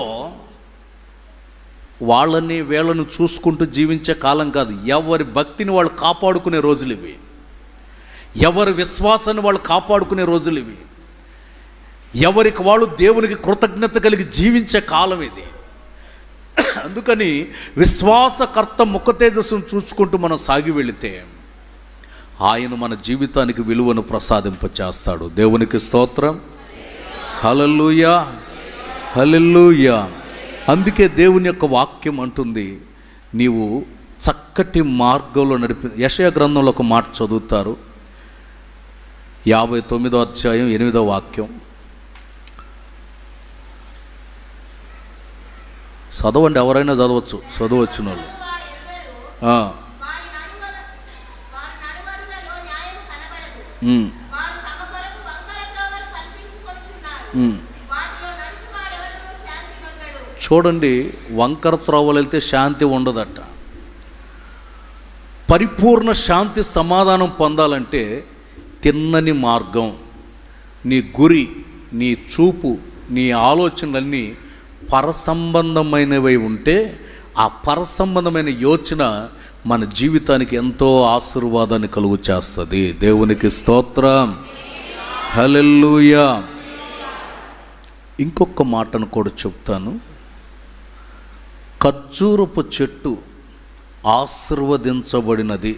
వాళ్ళని వీళ్ళని చూసుకుంటూ జీవించే కాలం కాదు ఎవరి భక్తిని వాళ్ళు కాపాడుకునే రోజులు ఇవి ఎవరి విశ్వాసాన్ని వాళ్ళు కాపాడుకునే రోజులు ఇవి ఎవరికి వాళ్ళు దేవునికి కృతజ్ఞత కలిగి జీవించే కాలం ఇది అందుకని విశ్వాసకర్త ముఖ తేజస్సును చూసుకుంటూ మనం సాగి వెళితే ఆయన మన జీవితానికి విలువను ప్రసాదింపచేస్తాడు దేవునికి స్తోత్రం హలల్లుయా హలెల్లుయా అందుకే దేవుని యొక్క వాక్యం అంటుంది నీవు చక్కటి మార్గంలో నడిపి యశయ గ్రంథంలో ఒక మాట చదువుతారు యాభై తొమ్మిదో అధ్యాయం ఎనిమిదో వాక్యం చదవండి ఎవరైనా చదవచ్చు చదవచ్చు వాళ్ళు ఆ, వారి నడువల వారి నడువలలో న్యాయం కనబడదు ఉమ్, వారు తమ కొరకు వంకర త్రోవలు కల్పించుకొనుచున్నారు ఉమ్. వాటిలో నడుచువాడెవడూ శాంతి నొందడు చూడండి వంకర త్రోవలు వెళ్తే శాంతి ఉండదట పరిపూర్ణ శాంతి సమాధానం పొందాలంటే తిన్నని మార్గం నీ గురి నీ చూపు నీ ఆలోచనలన్నీ పరసంబంధమైనవై ఉంటే ఆ పరసంబంధమైన యోచన మన జీవితానికి ఎంతో ఆశీర్వాదాన్ని కలుగు చేస్తుంది దేవునికి స్తోత్రం హల్లెలూయా ఇంకొక మాటను కూడా చెప్తాను ఖర్జూరపు చెట్టు ఆశీర్వదించబడినది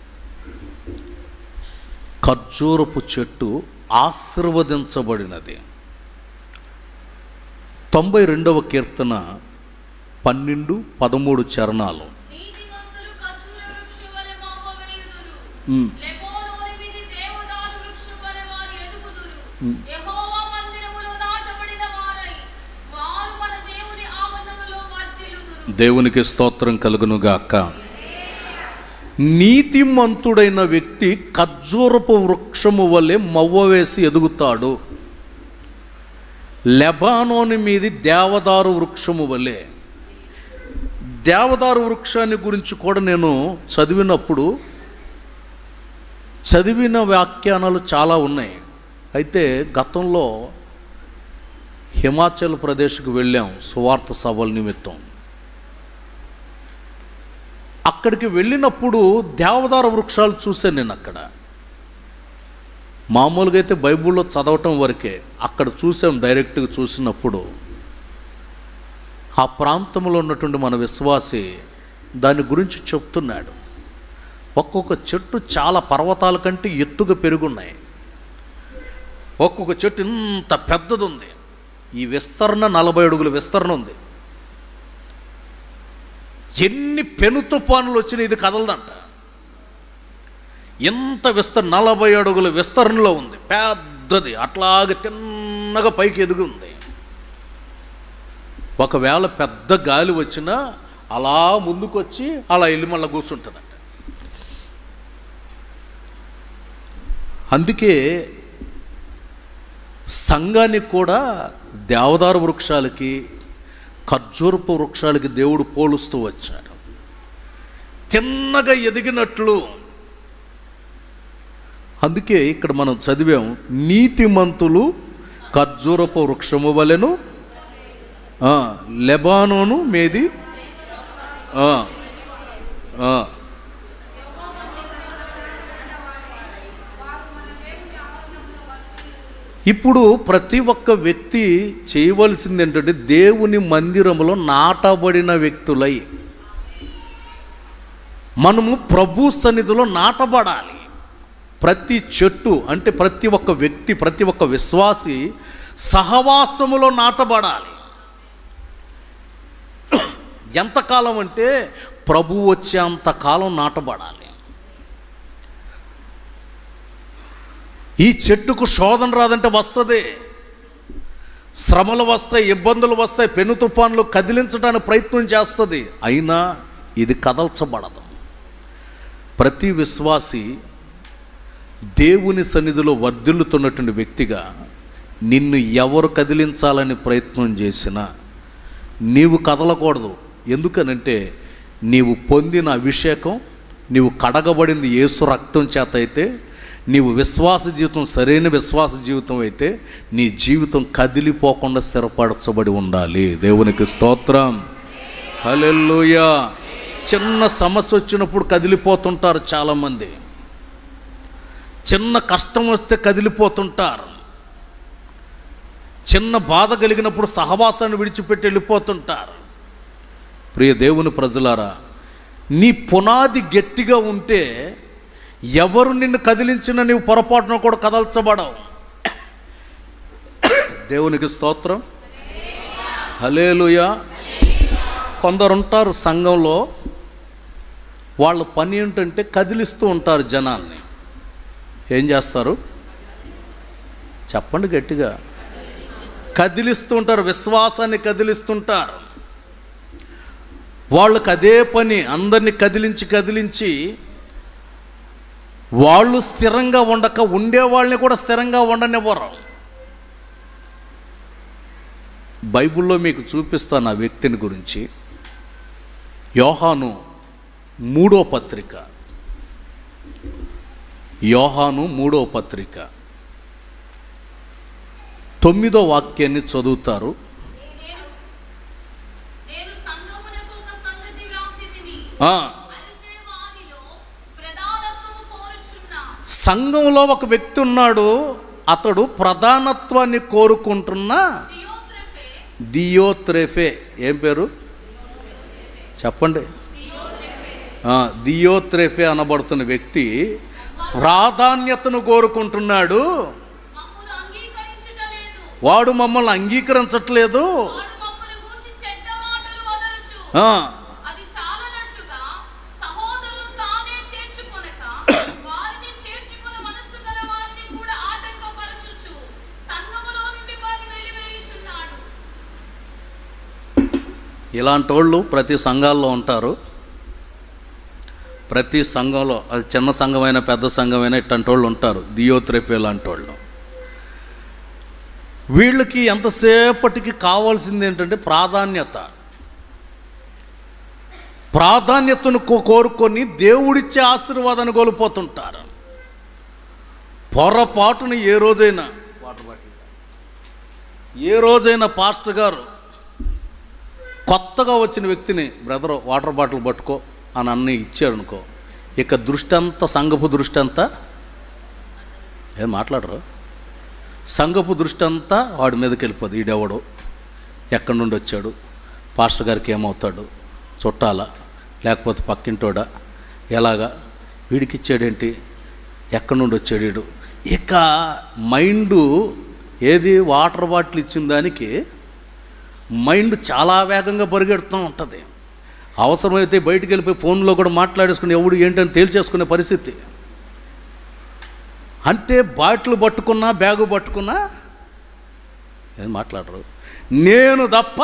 ఖర్జూరపు చెట్టు ఆశీర్వదించబడినది తొంభై రెండవ కీర్తన పన్నెండు పదమూడు చరణాలు నీతిమంతులు ఖర్జూర వృక్షం వలె మాపవేయుదురు. ఉమ్, లెబానోను మీది దేవదారు వృక్షం వలె వారు ఎదుగుదురు. యెహోవా మందిరములో నాటబడిన వారై, వారు మన దేవుని ఆవరణములో వర్ధిల్లుదురు. దేవునికి స్తోత్రం కలుగునుగాక నీతిమంతుడైన వ్యక్తి ఖర్జూరపు వృక్షము వలె మవ్వ వేసి ఎదుగుతాడు లెబానోని మీది దేవదారు వృక్షము వలె దేవదారు వృక్షాన్ని గురించి కూడా నేను చదివినప్పుడు చదివిన వ్యాఖ్యానాలు చాలా ఉన్నాయి అయితే గతంలో హిమాచల్ ప్రదేశ్కి వెళ్ళాం సువార్త సభల నిమిత్తం అక్కడికి వెళ్ళినప్పుడు దేవదార వృక్షాలు చూశాను నేను అక్కడ మామూలుగా అయితే బైబిల్లో చదవటం వరకే అక్కడ చూసాం డైరెక్ట్గా చూసినప్పుడు ఆ ప్రాంతంలో ఉన్నటువంటి మన విశ్వాసి దాని గురించి చెప్తున్నాడు ఒక్కొక్క చెట్టు చాలా పర్వతాల కంటే ఎత్తుగా పెరుగున్నాయి ఒక్కొక్క చెట్టు ఇంత పెద్దది ఉంది ఈ విస్తరణ నలభై అడుగుల విస్తరణ ఉంది ఎన్ని పెను తుఫానులు వచ్చినా ఇది కదలదంట ఎంత విస్తర నలభై అడుగుల విస్తరణలో ఉంది పెద్దది అట్లాగే తిన్నగా పైకి ఎదిగి ఉంది ఒకవేళ పెద్ద గాలి వచ్చినా అలా ముందుకొచ్చి అలా వెళ్ళి మళ్ళీ కూర్చుంటుందంట అందుకే సంఘానికి కూడా దేవదారు వృక్షాలకి ఖర్జూరపు వృక్షాలకి దేవుడు పోలుస్తూ వచ్చాడు చిన్నగా ఎదిగినట్లు అందుకే ఇక్కడ మనం చదివాం నీతిమంతులు ఖర్జూరపు వృక్షము వలెను ఆ, లెబానోను మేది ఆ, ఆ. ఇప్పుడు ప్రతి ఒక్క వ్యక్తి చేయవలసింది ఏంటంటే దేవుని మందిరంలో నాటబడిన వ్యక్తులై మనము ప్రభు సన్నిధిలో నాటబడాలి ప్రతి చెట్టు అంటే ప్రతి ఒక్క వ్యక్తి ప్రతి ఒక్క విశ్వాసి సహవాసములో నాటబడాలి ఎంతకాలం అంటే ప్రభు వచ్చేంత కాలం నాటబడాలి ఈ చెట్టుకు శోధన రాదంటే వస్తుంది శ్రమలు వస్తాయి ఇబ్బందులు వస్తాయి పెను తుఫాన్లు కదిలించడానికి ప్రయత్నం చేస్తుంది అయినా ఇది కదల్చబడదు ప్రతి విశ్వాసి దేవుని సన్నిధిలో వర్ధిల్లుతున్నటువంటి వ్యక్తిగా నిన్ను ఎవరు కదిలించాలని ప్రయత్నం చేసినా నీవు కదలకూడదు ఎందుకనంటే నీవు పొందిన అభిషేకం నీవు కడగబడింది యేసు రక్తం చేత అయితే నీవు విశ్వాస జీవితం సరైన విశ్వాస జీవితం అయితే నీ జీవితం కదిలిపోకుండా స్థిరపరచబడి ఉండాలి దేవునికి స్తోత్రం హల్లెలూయా చిన్న సమస్య వచ్చినప్పుడు కదిలిపోతుంటారు చాలామంది చిన్న కష్టం వస్తే కదిలిపోతుంటారు చిన్న బాధ కలిగినప్పుడు సహవాసాన్ని విడిచిపెట్టి వెళ్ళిపోతుంటారు ప్రియ దేవుని ప్రజలారా నీ పునాది గట్టిగా ఉంటే ఎవరు నిన్ను కదిలించినా నీవు పొరపాటున కూడా కదల్చబడవు దేవునికి స్తోత్రం హలేలుయా కొందరు ఉంటారు సంఘంలో వాళ్ళ పని ఏంటంటే కదిలిస్తూ ఉంటారు జనాల్ని ఏం చేస్తారు చెప్పండి గట్టిగా కదిలిస్తూ ఉంటారు విశ్వాసాన్ని కదిలిస్తుంటారు వాళ్ళకి అదే పని అందరిని కదిలించి కదిలించి వాళ్ళు స్థిరంగా ఉండక ఉండే వాళ్ళని కూడా స్థిరంగా ఉండనివ్వరు బైబిల్లో మీకు చూపిస్తాను ఆ వ్యక్తిని గురించి యోహాను మూడో పత్రిక యోహాను మూడో పత్రిక తొమ్మిదో వాక్యాన్ని చదువుతారు నేను నేను సంఘమునకు ఒక సంగతి వ్రాసితిని ఆ, అయితే వారిలో ప్రధానత్వము కోరుచున్నా సంఘంలో ఒక వ్యక్తి ఉన్నాడు అతడు ప్రధానత్వాన్ని కోరుకుంటున్న థియోత్రెఫే దియోత్రెఫే ఏం పేరు చెప్పండి ఆ, దియోత్రెఫే అనబడుతున్న వ్యక్తి ప్రాధాన్యతను కోరుకుంటున్నాడు మమ్మను అంగీకరించుట లేదు వాడు మమ్మల్ని అంగీకరించట్లేదు వాడు మమ్మను గూర్చి చెడ్డ మాటలు వదలుచు ఆ, అది చాలనట్టుగా సహోదరులు తానే చేర్చుకొనక వారిని చేర్చుకున్న మనస్సు గల వారిని కూడా ఆటంకపరచుచు సంఘములో నుండి వారిని వెలివేయుచున్నాడు ఇలాంటి వాళ్ళు ప్రతి సంఘాల్లో ఉంటారు ప్రతి సంఘంలో అది చిన్న సంఘమైనా పెద్ద సంఘమైనా ఇట్లాంటి వాళ్ళు ఉంటారు దియోత్రెఫే లాంటి వాళ్ళు వీళ్ళకి ఎంతసేపటికి కావాల్సింది ఏంటంటే ప్రాధాన్యత ప్రాధాన్యతను కో- కోరుకొని దేవుడిచ్చే ఆశీర్వాదాన్ని కోల్పోతుంటారు పొరపాటున ఏ రోజైనా ఏ రోజైనా పాస్టర్ గారు కొత్తగా వచ్చిన వ్యక్తిని బ్రదర్ వాటర్ బాటిల్ పట్టుకో అని అన్నీ ఇచ్చాడు అనుకో ఇక దృష్టి అంతా సంఘపు దృష్టి అంతా ఏం మాట్లాడరు సంఘపు దృష్టి అంతా వాడి మీదకి వెళ్ళిపోదు ఈడెవడు ఎక్కడి నుండి వచ్చాడు పాస్టర్ గారికి ఏమవుతాడు చుట్టాలా లేకపోతే పక్కింటోడా ఎలాగా వీడికి ఇచ్చాడేంటి ఎక్కడి నుండి వచ్చాడు వీడు ఇక మైండు ఏది వాటర్ బాటిల్ ఇచ్చిన దానికి మైండ్ చాలా వేగంగా పరిగెడుతూ ఉంటుంది అవసరమైతే బయటికి వెళ్ళిపోయి ఫోన్లో కూడా మాట్లాడేసుకుని ఎవడు ఏంటని తేల్చేసుకునే పరిస్థితి అంటే బాటిల్ పట్టుకున్నా బ్యాగు పట్టుకున్నా ఏం మాట్లాడరు నేను తప్ప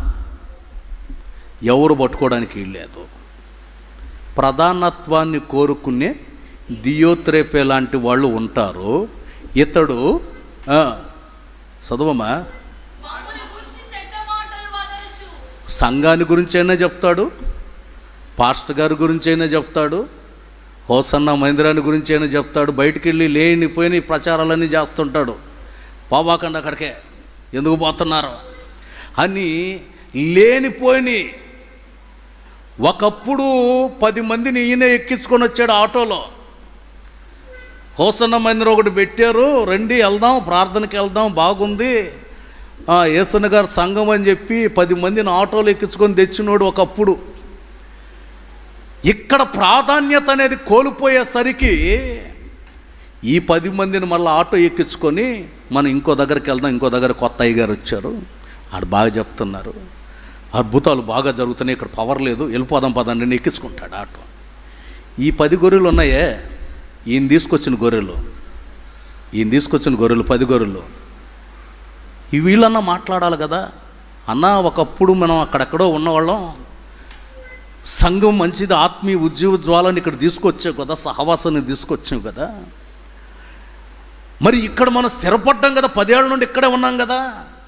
ఎవరు పట్టుకోవడానికి లేదు ప్రధానత్వాన్ని కోరుకునే దియోత్రేపే లాంటి వాళ్ళు ఉంటారు ఇతడు ఆ, చదవమ్మా మమ్మను గూర్చి చెడ్డ మాటలు వదలుచు సంఘాన్ని గురించి అయినా చెప్తాడు పాస్టర్ గారి గురించి అయినా చెప్తాడు హోసన్న మహేంద్రాన్ని గురించి అయినా చెప్తాడు బయటికి వెళ్ళి లేనిపోయిన ప్రచారాలన్నీ చేస్తుంటాడు పోబాకండి అక్కడికే ఎందుకు పోతున్నారు అని లేనిపోయిన ఒకప్పుడు పది మందిని ఈయన ఎక్కించుకొని వచ్చాడు ఆటోలో హోసన్న మందిరం ఒకటి పెట్టారు రండి వెళ్దాం ప్రార్థనకి వెళ్దాం బాగుంది ఆ, యేసన్న గారు సంఘం అని చెప్పి పది మందిని ఆటోలు ఎక్కించుకొని తెచ్చినోడు ఒకప్పుడు ఇక్కడ ప్రాధాన్యత అనేది కోల్పోయేసరికి ఈ పది మందిని మళ్ళీ ఆటో ఎక్కించుకొని మనం ఇంకో దగ్గరికి వెళ్దాం ఇంకో దగ్గర కొత్త అయ్యగారు వచ్చారు ఆడు బాగా చెప్తున్నారు అద్భుతాలు బాగా జరుగుతున్నాయి ఇక్కడ పవర్ లేదు వెళ్ళిపోదాం పదండి అని ఎక్కించుకుంటాడు ఆటో ఈ పది గొర్రెలు ఉన్నాయే ఈయన తీసుకొచ్చిన గొర్రెలు ఈయన తీసుకొచ్చిన గొర్రెలు పది గొర్రెలు ఈ వీళ్ళన్నా మాట్లాడాలి కదా అన్న ఒకప్పుడు మనం అక్కడెక్కడో ఉన్నవాళ్ళం సంఘం మంచిది ఆత్మీయ ఉద్యోగ జ్వాలని ఇక్కడ తీసుకొచ్చావు కదా సహవాసాన్ని తీసుకొచ్చావు కదా మరి ఇక్కడ మనం స్థిరపడ్డాం కదా పదేళ్ళ నుండి ఇక్కడే ఉన్నాం కదా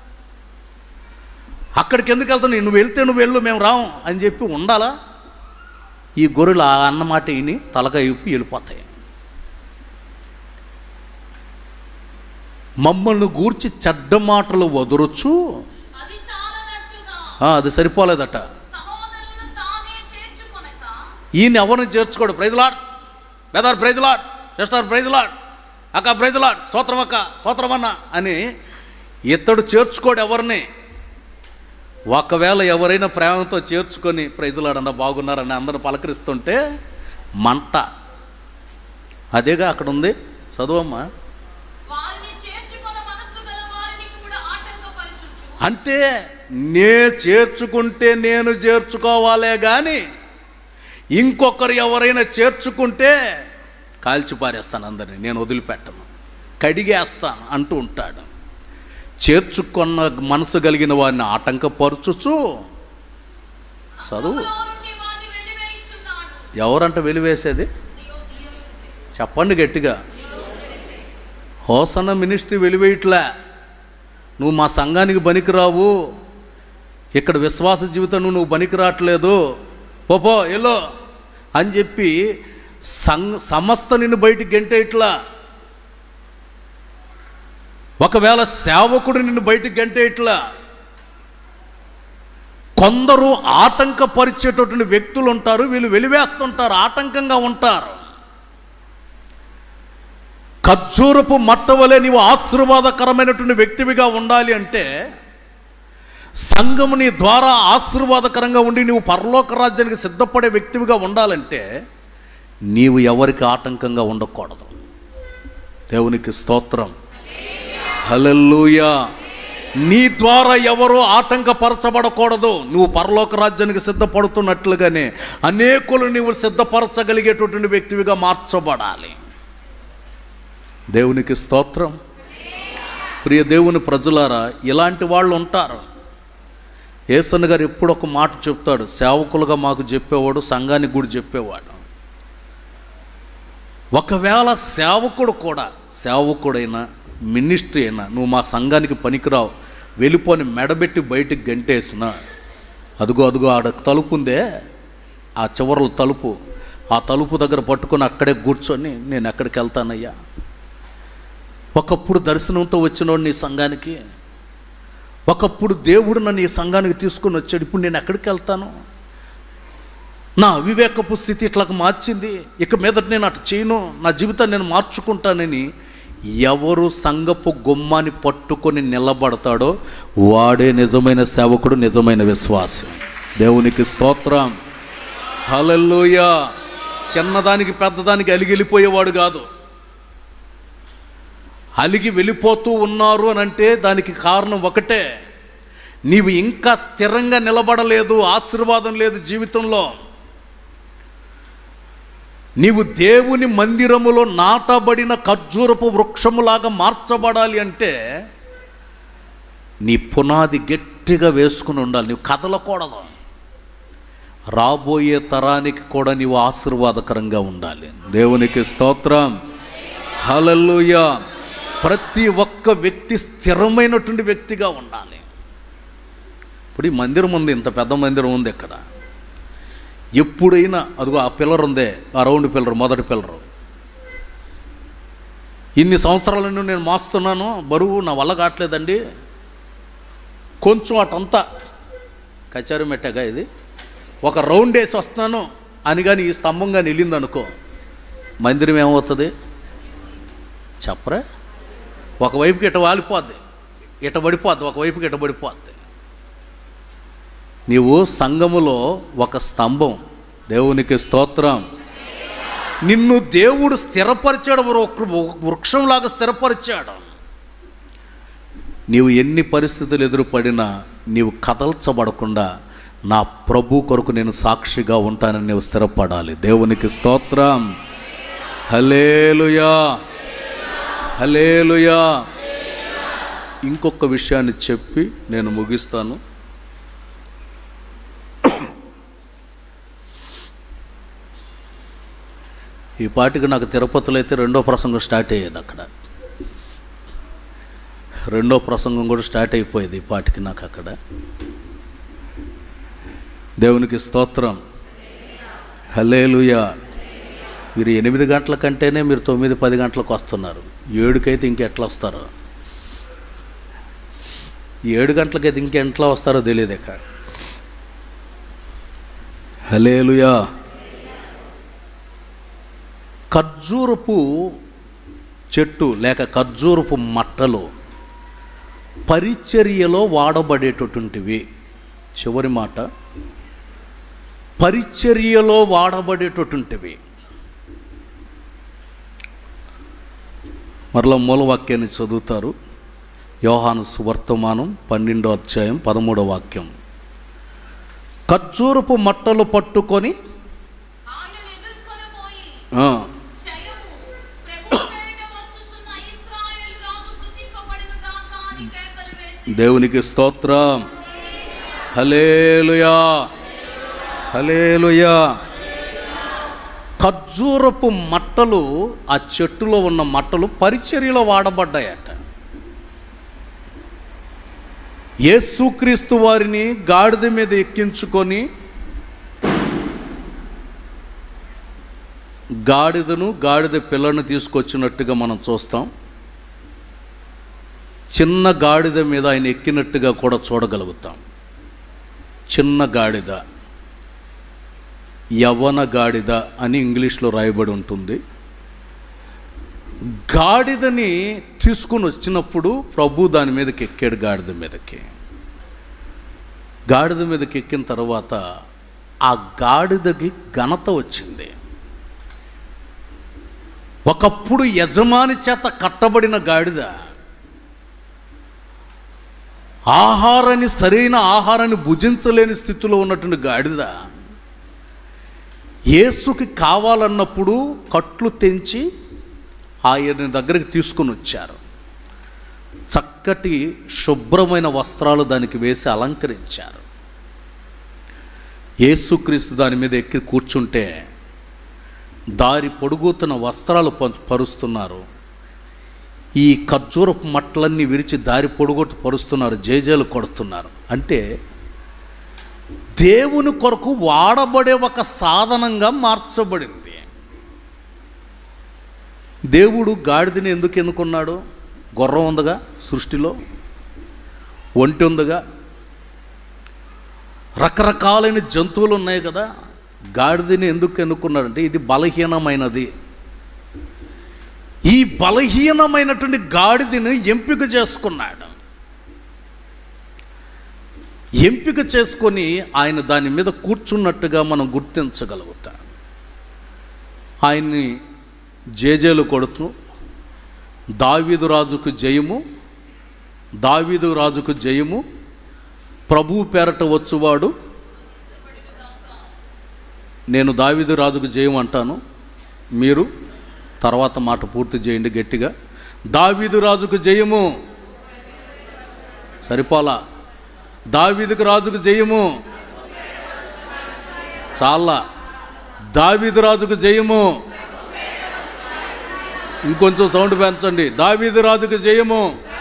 అక్కడికి ఎందుకు వెళ్తున్నావు నువ్వు వెళ్తే నువ్వు వెళ్ళు మేము రాం అని చెప్పి ఉండాలా ఈ గొర్రెలు ఆ అన్నమాట విని తలకాయ ఇప్పి వెళ్ళిపోతాయి మమ్మల్ని గూర్చి చెడ్డ మాటలు వదరొచ్చు అది చాలనట్టుగా ఆ, అది సరిపోలేదట సహోదరులను తానే చేర్చుకొనక ఈయన ఎవరిని చేర్చుకోడు ప్రైజ్లాడ్ బెదర్ ప్రైజ్లాడ్ సిస్టర్ ప్రైజ్లాడ్ అక్క ప్రైజ్లాడ్ సోత్రం అక్క సోత్రమన్న అని ఇతడు చేర్చుకోడు ఎవరిని ఒకవేళ ఎవరైనా ప్రేమతో చేర్చుకొని ప్రైజ్లాడన్న బాగున్నారని అందరూ పలకరిస్తుంటే మంట అదేగా అక్కడ ఉంది చదువమ్మా వారిని చేర్చుకొన మనస్సు గల వారిని కూడా ఆటంకపరచుచు అంటే నే చేర్చుకుంటే నేను చేర్చుకోవాలే కానీ ఇంకొకరు ఎవరైనా చేర్చుకుంటే కాల్చి పారేస్తాను అందరినీ నేను వదిలిపెట్టను కడిగేస్తాను అంటూ ఉంటాడు చేర్చుకున్న మనసు కలిగిన వారిని ఆటంకపరచుచు చదువు సంఘములో నుండి వారిని వెలివేయుచున్నాడు ఎవరంట వెలివేసేది చెప్పండి గట్టిగా హోసన్న మినిస్ట్రీ వెలివేయట్లే నువ్వు మా సంఘానికి బనికిరావు ఇక్కడ విశ్వాస జీవితం నువ్వు బనికి రావట్లేదు పోపో ఎల్లో అని చెప్పి సం సమస్త నిన్ను బయటికి గెంటే ఇట్లా ఒకవేళ సేవకుడు నిన్ను బయటికి గంటే ఇట్లా కొందరు ఆటంకపరిచేటటువంటి వ్యక్తులు ఉంటారు వీళ్ళు వెలివేస్తుంటారు ఆటంకంగా ఉంటారు ఖర్జూరపు మట్ట వలె నీవు ఆశీర్వాదకరమైనటువంటి వ్యక్తివిగా ఉండాలి అంటే సంఘము నీ ద్వారా ఆశీర్వాదకరంగా ఉండి నీవు పరలోక రాజ్యానికి సిద్ధపడే వ్యక్తివిగా ఉండాలంటే నీవు ఎవరికి ఆటంకంగా ఉండకూడదు దేవునికి స్తోత్రం హల్లెలూయా నీ ద్వారా ఎవరు ఆటంకపరచబడకూడదు నువ్వు పరలోక రాజ్యానికి సిద్ధపడుతున్నట్లుగానే అనేకులు నీవు సిద్ధపరచగలిగేటటువంటి వ్యక్తివిగా మార్చబడాలి దేవునికి స్తోత్రం ప్రియ దేవుని ప్రజలారా ఇలాంటి వాళ్ళు ఉంటారు ఏసన్న గారు ఎప్పుడు ఒక మాట చెప్తాడు సేవకులుగా మాకు చెప్పేవాడు సంఘానికి కూడా చెప్పేవాడు ఒకవేళ సేవకుడు కూడా సేవకుడైనా మినిస్ట్రీ అయినా నువ్వు మా సంఘానికి పనికిరావు వెళ్ళిపోని మెడబెట్టి బయటికి గంటేసిన అదుగో అదుగో ఆడ తలుపు ఉందే ఆ చివరల తలుపు ఆ తలుపు దగ్గర పట్టుకొని అక్కడే కూర్చొని నేను ఎక్కడికి వెళ్తానయ్యా ఒకప్పుడు దర్శనంతో వచ్చినోడు నీ సంఘానికి ఒకప్పుడు దేవుడు నన్ను ఈ సంఘానికి తీసుకొని వచ్చాడు ఇప్పుడు నేను ఎక్కడికి వెళ్తాను నా అవివేకపు స్థితి ఇట్లా మార్చింది ఇక మీదట నేను అటు చేయను నా జీవితాన్ని నేను మార్చుకుంటానని ఎవరు సంఘపు గుమ్మాన్ని పట్టుకొని నిలబడతాడో వాడే నిజమైన సేవకుడు నిజమైన విశ్వాసం దేవునికి స్తోత్రం హలల్లోయ చిన్నదానికి పెద్దదానికి అలిగిలిపోయేవాడు కాదు అలిగి వెళ్ళిపోతూ ఉన్నారు అని అంటే దానికి కారణం ఒకటే నీవు ఇంకా స్థిరంగా నిలబడలేదు ఆశీర్వాదం లేదు జీవితంలో నీవు దేవుని మందిరములో నాటబడిన ఖర్జూరపు వృక్షములాగా మార్చబడాలి అంటే నీ పునాది గట్టిగా వేసుకుని ఉండాలి నీవు కదలకూడదు రాబోయే తరానికి కూడా నీవు ఆశీర్వాదకరంగా ఉండాలి దేవునికి స్తోత్రం హలల్లుయ ప్రతి ఒక్క వ్యక్తి స్థిరమైనటువంటి వ్యక్తిగా ఉండాలి ఇప్పుడు ఈ మందిరం ఉంది ఇంత పెద్ద మందిరం ఉంది ఇక్కడ ఎప్పుడైనా అదిగో ఆ పిల్లర్ ఉందే ఆ రౌండ్ పిల్లర్ మొదటి పిల్లరు ఇన్ని సంవత్సరాల నుండి నేను మోస్తున్నాను బరువు నా వల్ల కావట్లేదండి కొంచెం అటంతా కచేరి మెట్టగా ఇది ఒక రౌండ్ వేసి వస్తున్నాను అని కానీ ఈ స్తంభం కానీ వెళ్ళింది అనుకో మందిరం ఏమవుతుంది చెప్పరా ఒకవైపుకి ఇట వాలిపోద్ది ఇట పడిపోద్ది ఒకవైపుకి ఇట పడిపోద్ది నీవు సంఘములో ఒక స్తంభం దేవునికి స్తోత్రం నిన్ను దేవుడు స్థిరపరిచాడు ఒక వృక్షంలాగా స్థిరపరిచాడు నీవు ఎన్ని పరిస్థితులు ఎదురుపడినా నీవు కదల్చబడకుండా నా ప్రభు కొరకు నేను సాక్షిగా ఉంటానని నీవు స్థిరపడాలి దేవునికి స్తోత్రం హలేలుయా హలేలుయా ఇంకొక విషయాన్ని చెప్పి నేను ముగిస్తాను ఈ పాటికి నాకు తిరుపతిలో అయితే రెండో ప్రసంగం స్టార్ట్ అయ్యేది అక్కడ రెండో ప్రసంగం కూడా స్టార్ట్ అయిపోయేది ఈ పాటికి నాకు అక్కడ దేవునికి స్తోత్రం హలేలుయా మీరు ఎనిమిది గంటల కంటేనే మీరు తొమ్మిది పది గంటలకు వస్తున్నారు ఏడుకైతే ఇంకెట్లా వస్తారో ఏడు గంటలకైతే ఇంకెట్లా వస్తారో తెలియదు ఇక హలేలుయా ఖర్జూరపు చెట్టు లేక ఖర్జూరపు మట్టలు పరిచర్యలో వాడబడేటటువంటివి చివరి మాట పరిచర్యలో వాడబడేటటువంటివి మరలా మూలవాక్యాన్ని చదువుతారు యోహాను సువర్తమానం పన్నెండో అధ్యాయం పదమూడో వాక్యం ఖర్జూరపు మట్టలు పట్టుకొని ఆయన ఎదుర్కొనబోయి ఆ, జయము ప్రభు పేరిట వచ్చుచున్న ఇశ్రాయేలు రాజు స్తుతింపబడును గాక అని కేకలు వేసి దేవునికి స్తోత్రం హలేలుయా హలేలుయా ఖర్జూరపు మట్టలు ఆ చెట్టులో ఉన్న మట్టలు పరిచర్యలో వాడబడ్డాయట యేసుక్రీస్తు వారిని గాడిద మీద ఎక్కించుకొని గాడిదను గాడిద పిల్లను తీసుకొచ్చినట్టుగా మనం చూస్తాం చిన్న గాడిద మీద ఆయన ఎక్కినట్టుగా కూడా చూడగలుగుతాం చిన్న గాడిద యవన గాడిద అని ఇంగ్లీష్లో రాయబడి ఉంటుంది గాడిదని తీసుకుని వచ్చినప్పుడు ప్రభు దాని మీదకి ఎక్కాడు గాడిద మీదకి గాడిద మీదకి ఎక్కిన తర్వాత ఆ గాడిదకి ఘనత వచ్చింది ఒకప్పుడు యజమాని చేత కట్టబడిన గాడిద ఆహారాన్ని సరైన ఆహారాన్ని భుజించలేని స్థితిలో ఉన్నటువంటి గాడిద యేసుకి కావాలన్నప్పుడు కట్లు తెంచి ఆయన దగ్గరికి తీసుకుని వచ్చారు చక్కటి శుభ్రమైన వస్త్రాలు దానికి వేసి అలంకరించారు యేసుక్రీస్తు దాని మీద ఎక్కి కూర్చుంటే దారి పొడుగుతున్న వస్త్రాలు ప- పరుస్తున్నారు ఈ ఖర్జూరపు మట్టలన్నీ విరిచి దారి పొడుగొట్టు పరుస్తున్నారు జేజేలు కొడుతున్నారు అంటే దేవుని కొరకు వాడబడే ఒక సాధనంగా మార్చబడింది దేవుడు గాడిదని ఎందుకు ఎన్నుకున్నాడు గుర్రం ఉందిగా సృష్టిలో ఒంటి ఉందిగా రకరకాలైన జంతువులు ఉన్నాయి కదా గాడిదని ఎందుకు ఎన్నుకున్నాడంటే ఇది బలహీనమైనది ఈ బలహీనమైనటువంటి గాడిదని ఎంపిక చేసుకున్నాడు ఎంపిక చేసుకొని ఆయన దాని మీద కూర్చున్నట్టుగా మనం గుర్తించగలుగుతాం ఆయన్ని జేజేలు కొడుతూ దావీదు రాజుకు జయము దావీదు రాజుకు జయము ప్రభువు పేరట వచ్చువాడు నేను దావీదు రాజుకు జయం అంటాను మీరు తర్వాత మాట పూర్తి చేయండి గట్టిగా దావీదు రాజుకు జయము సరిపోలా దావీదుకు రాజుకు జయము చాలా దావీదు రాజుకు జయము ఇంకొంచెం సౌండ్ పెంచండి దావీదు రాజుకు జయము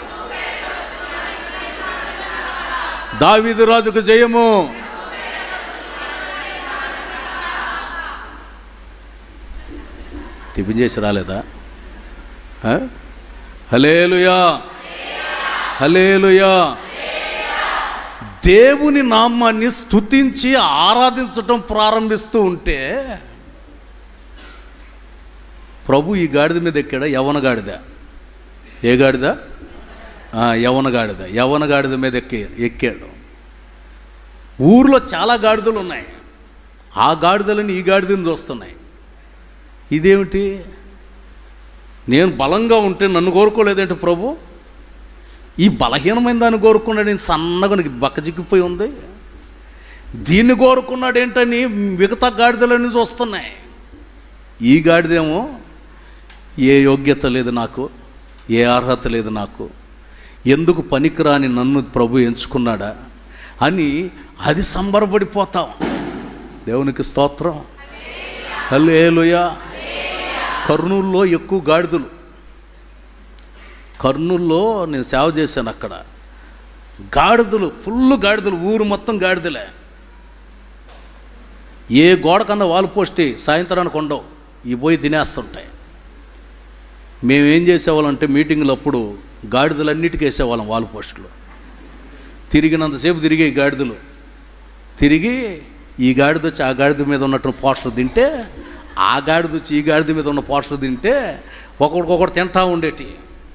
దావీదు రాజుకు జయము తిప్పించేసి రాలేదా ఆ? హలేలుయా హలేలుయా దేవుని నామాన్ని స్తుతించి ఆరాధించటం ప్రారంభిస్తూ ఉంటే ప్రభు ఈ గాడిద మీద ఎక్కాడా యవన గాడిద ఏ గాడిద ఆ, యవన గాడిద యవన గాడిద మీద ఎక్కి ఎక్కాడు ఊర్లో చాలా గాడిదలు ఉన్నాయి ఆ గాడిదలని ఈ గాడిదని చూస్తున్నాయి ఇదేమిటి నేను బలంగా ఉంటే నన్ను కోరుకోలేదేంటి ప్రభు ఈ బలహీనమైన దాన్ని కోరుకున్నాడు నేను సన్నగా నీకు బక్కజిక్కిపోయి ఉంది దీన్ని కోరుకున్నాడు ఏంటని మిగతా గాడిదలన్నీ చూస్తున్నాయి ఈ గాడిదేమో ఏ యోగ్యత లేదు నాకు ఏ అర్హత లేదు నాకు ఎందుకు పనికిరాని నన్ను ప్రభు ఎంచుకున్నాడా అని అది సంబరపడిపోతాం దేవునికి స్తోత్రం హల్లేలుయా కర్నూలులో ఎక్కువ గాడిదలు కర్నూలులో నేను సేవ చేశాను అక్కడ గాడిదలు ఫుల్ గాడిదలు ఊరు మొత్తం గాడిదలే ఏ గోడ కన్నా వాళ్ళు పోస్తే సాయంత్రానికి ఉండవు ఈ పోయి తినేస్తుంటాయి మేము ఏం చేసేవాళ్ళం అంటే మీటింగ్లు అప్పుడు గాడిదలన్నిటికీ వేసేవాళ్ళం వాల్ పోస్టులు తిరిగినంతసేపు తిరిగే ఈ గాడిదలు తిరిగి ఈ గాడిద వచ్చి ఆ గాడిద మీద ఉన్నటువంటి పోస్టర్ తింటే ఆ గాడిద వచ్చి ఈ గాడిద మీద ఉన్న పోస్టర్ తింటే ఒకరికొకరు తింటా ఉండేటి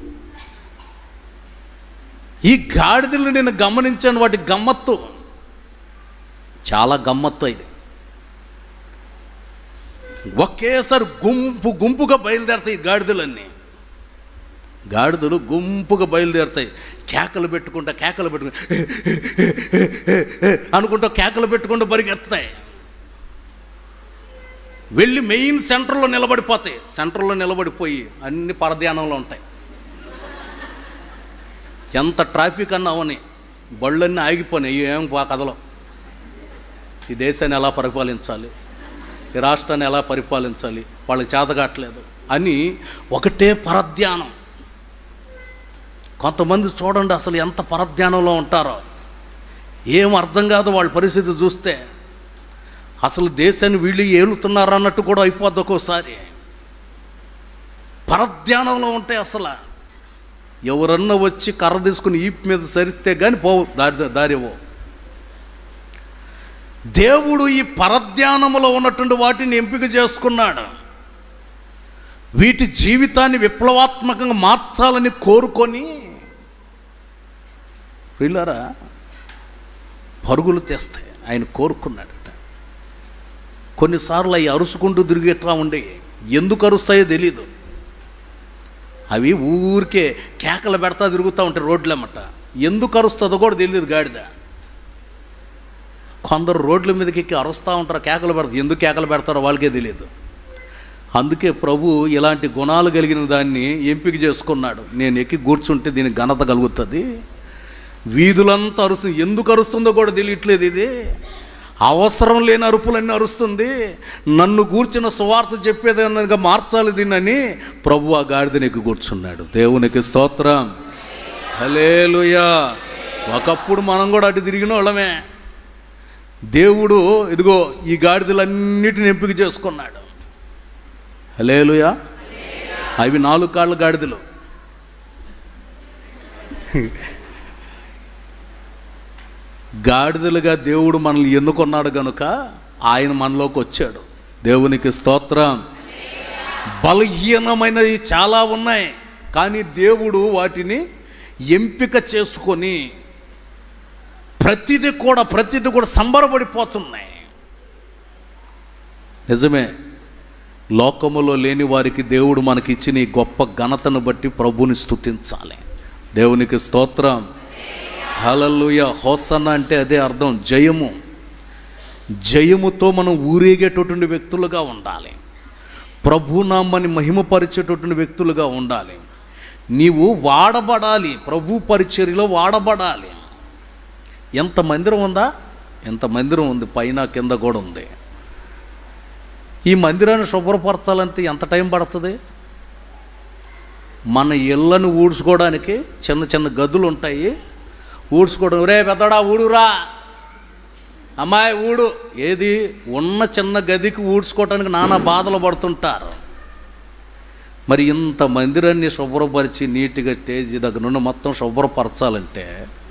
ఈ గాడిదలు నేను గమనించాను వాటి గమ్మత్తు చాలా గమ్మత్తు ఇది ఒకేసారి గుంపు గుంపుగా బయలుదేరతాయి ఈ గాడిదలన్నీ గాడిదలు గుంపుగా బయలుదేరుతాయి కేకలు పెట్టుకుంటా కేకలు పెట్టుకుంటా అనుకుంటా కేకలు పెట్టుకుంటూ పరిగెత్తాయి వెళ్ళి మెయిన్ సెంటర్లో నిలబడిపోతాయి సెంటర్లో నిలబడిపోయి అన్ని పరధ్యానంలో ఉంటాయి ఎంత ట్రాఫిక్ అన్నా అవని బళ్ళన్నీ ఆగిపోయినాయి ఏం పా కథలో ఈ దేశాన్ని ఎలా పరిపాలించాలి ఈ రాష్ట్రాన్ని ఎలా పరిపాలించాలి వాళ్ళకి చేతగాట్లేదు అని ఒకటే పరధ్యానం కొంతమంది చూడండి అసలు ఎంత పరధ్యానంలో ఉంటారో ఏం అర్థం కాదు వాళ్ళ పరిస్థితి చూస్తే అసలు దేశాన్ని వీళ్ళు ఏలుతున్నారు అన్నట్టు కూడా అయిపోద్ది ఒక్కోసారి పరధ్యానంలో ఉంటాయి అసలు ఎవరన్నా వచ్చి కర్ర తీసుకుని ఈపు మీద సరిస్తే కానీ పోవు దారి దారివో దేవుడు ఈ పరధ్యానములో ఉన్నటువంటి వాటిని ఎంపిక చేసుకున్నాడు వీటి జీవితాన్ని విప్లవాత్మకంగా మార్చాలని కోరుకొని వీళ్ళారా పరుగులు తెస్తాయి ఆయన కోరుకున్నాడట కొన్నిసార్లు అవి అరుచుకుంటూ తిరిగేట్లా ఉండే ఎందుకు అరుస్తాయో తెలీదు అవి ఊరికే కేకలు పెడతా తిరుగుతూ ఉంటాయి రోడ్లమ్మట ఎందుకు అరుస్తుందో కూడా తెలియదు గాడిద కొందరు రోడ్ల మీదకి ఎక్కి అరుస్తూ ఉంటారు కేకలు పెడతారు ఎందుకు కేకలు పెడతారో వాళ్ళకే తెలియదు అందుకే ప్రభు ఇలాంటి గుణాలు కలిగిన దాన్ని ఎంపిక చేసుకున్నాడు నేను ఎక్కి కూర్చుంటే దీనికి ఘనత కలుగుతుంది వీధులంతా అరుస్తుంది ఎందుకు అరుస్తుందో కూడా తెలియట్లేదు ఇది అవసరం లేని అరుపులన్నీ అరుస్తుంది నన్ను కూర్చిన సువార్త చెప్పేదనగా మార్చాలి దీన్నని ప్రభు ఆ గాడిదని ఎక్కి కూర్చున్నాడు దేవునికి స్తోత్రం హలేలుయా ఒకప్పుడు మనం కూడా అటు తిరిగిన వాళ్ళమే దేవుడు ఇదిగో ఈ గాడిదలన్నిటిని ఎంపిక చేసుకున్నాడు హలేలుయా అవి నాలుగు కాళ్ళ గాడిదలు గాడిదలుగా దేవుడు మనల్ని ఎన్నుకున్నాడు గనుక ఆయన మనలోకి వచ్చాడు దేవునికి స్తోత్రం బలహీనమైనవి చాలా ఉన్నాయి కానీ దేవుడు వాటిని ఎంపిక చేసుకొని ప్రతిదీ కూడా ప్రతిదీ కూడా సంబరపడిపోతున్నాయి నిజమే లోకములో లేని వారికి దేవుడు మనకి ఇచ్చిన ఈ గొప్ప ఘనతను బట్టి ప్రభుని స్తుతించాలి దేవునికి స్తోత్రం హలలుయ హోసన్న అంటే అదే అర్థం జయము జయముతో మనం ఊరేగేటటువంటి వ్యక్తులుగా ఉండాలి ప్రభునామాన్ని మహిమపరిచేటటువంటి వ్యక్తులుగా ఉండాలి నీవు వాడబడాలి ప్రభు పరిచర్యలో వాడబడాలి ఎంత మందిరం ఉందా ఎంత మందిరం ఉంది పైన కింద కూడా ఉంది ఈ మందిరాన్ని శుభ్రపరచాలంటే ఎంత టైం పడుతుంది మన ఇళ్ళను ఊడ్చుకోవడానికి చిన్న చిన్న గదులు ఉంటాయి ఊడ్చుకోవడం రే పెద్దడా ఊడురా అమ్మాయి ఊడు ఏది ఉన్న చిన్న గదికి ఊడ్చుకోవటానికి నానా బాధలు పడుతుంటారు మరి ఇంత మందిరాన్ని శుభ్రపరిచి నీట్గా స్టేజ్ దగ్గర నుండి మొత్తం శుభ్రపరచాలంటే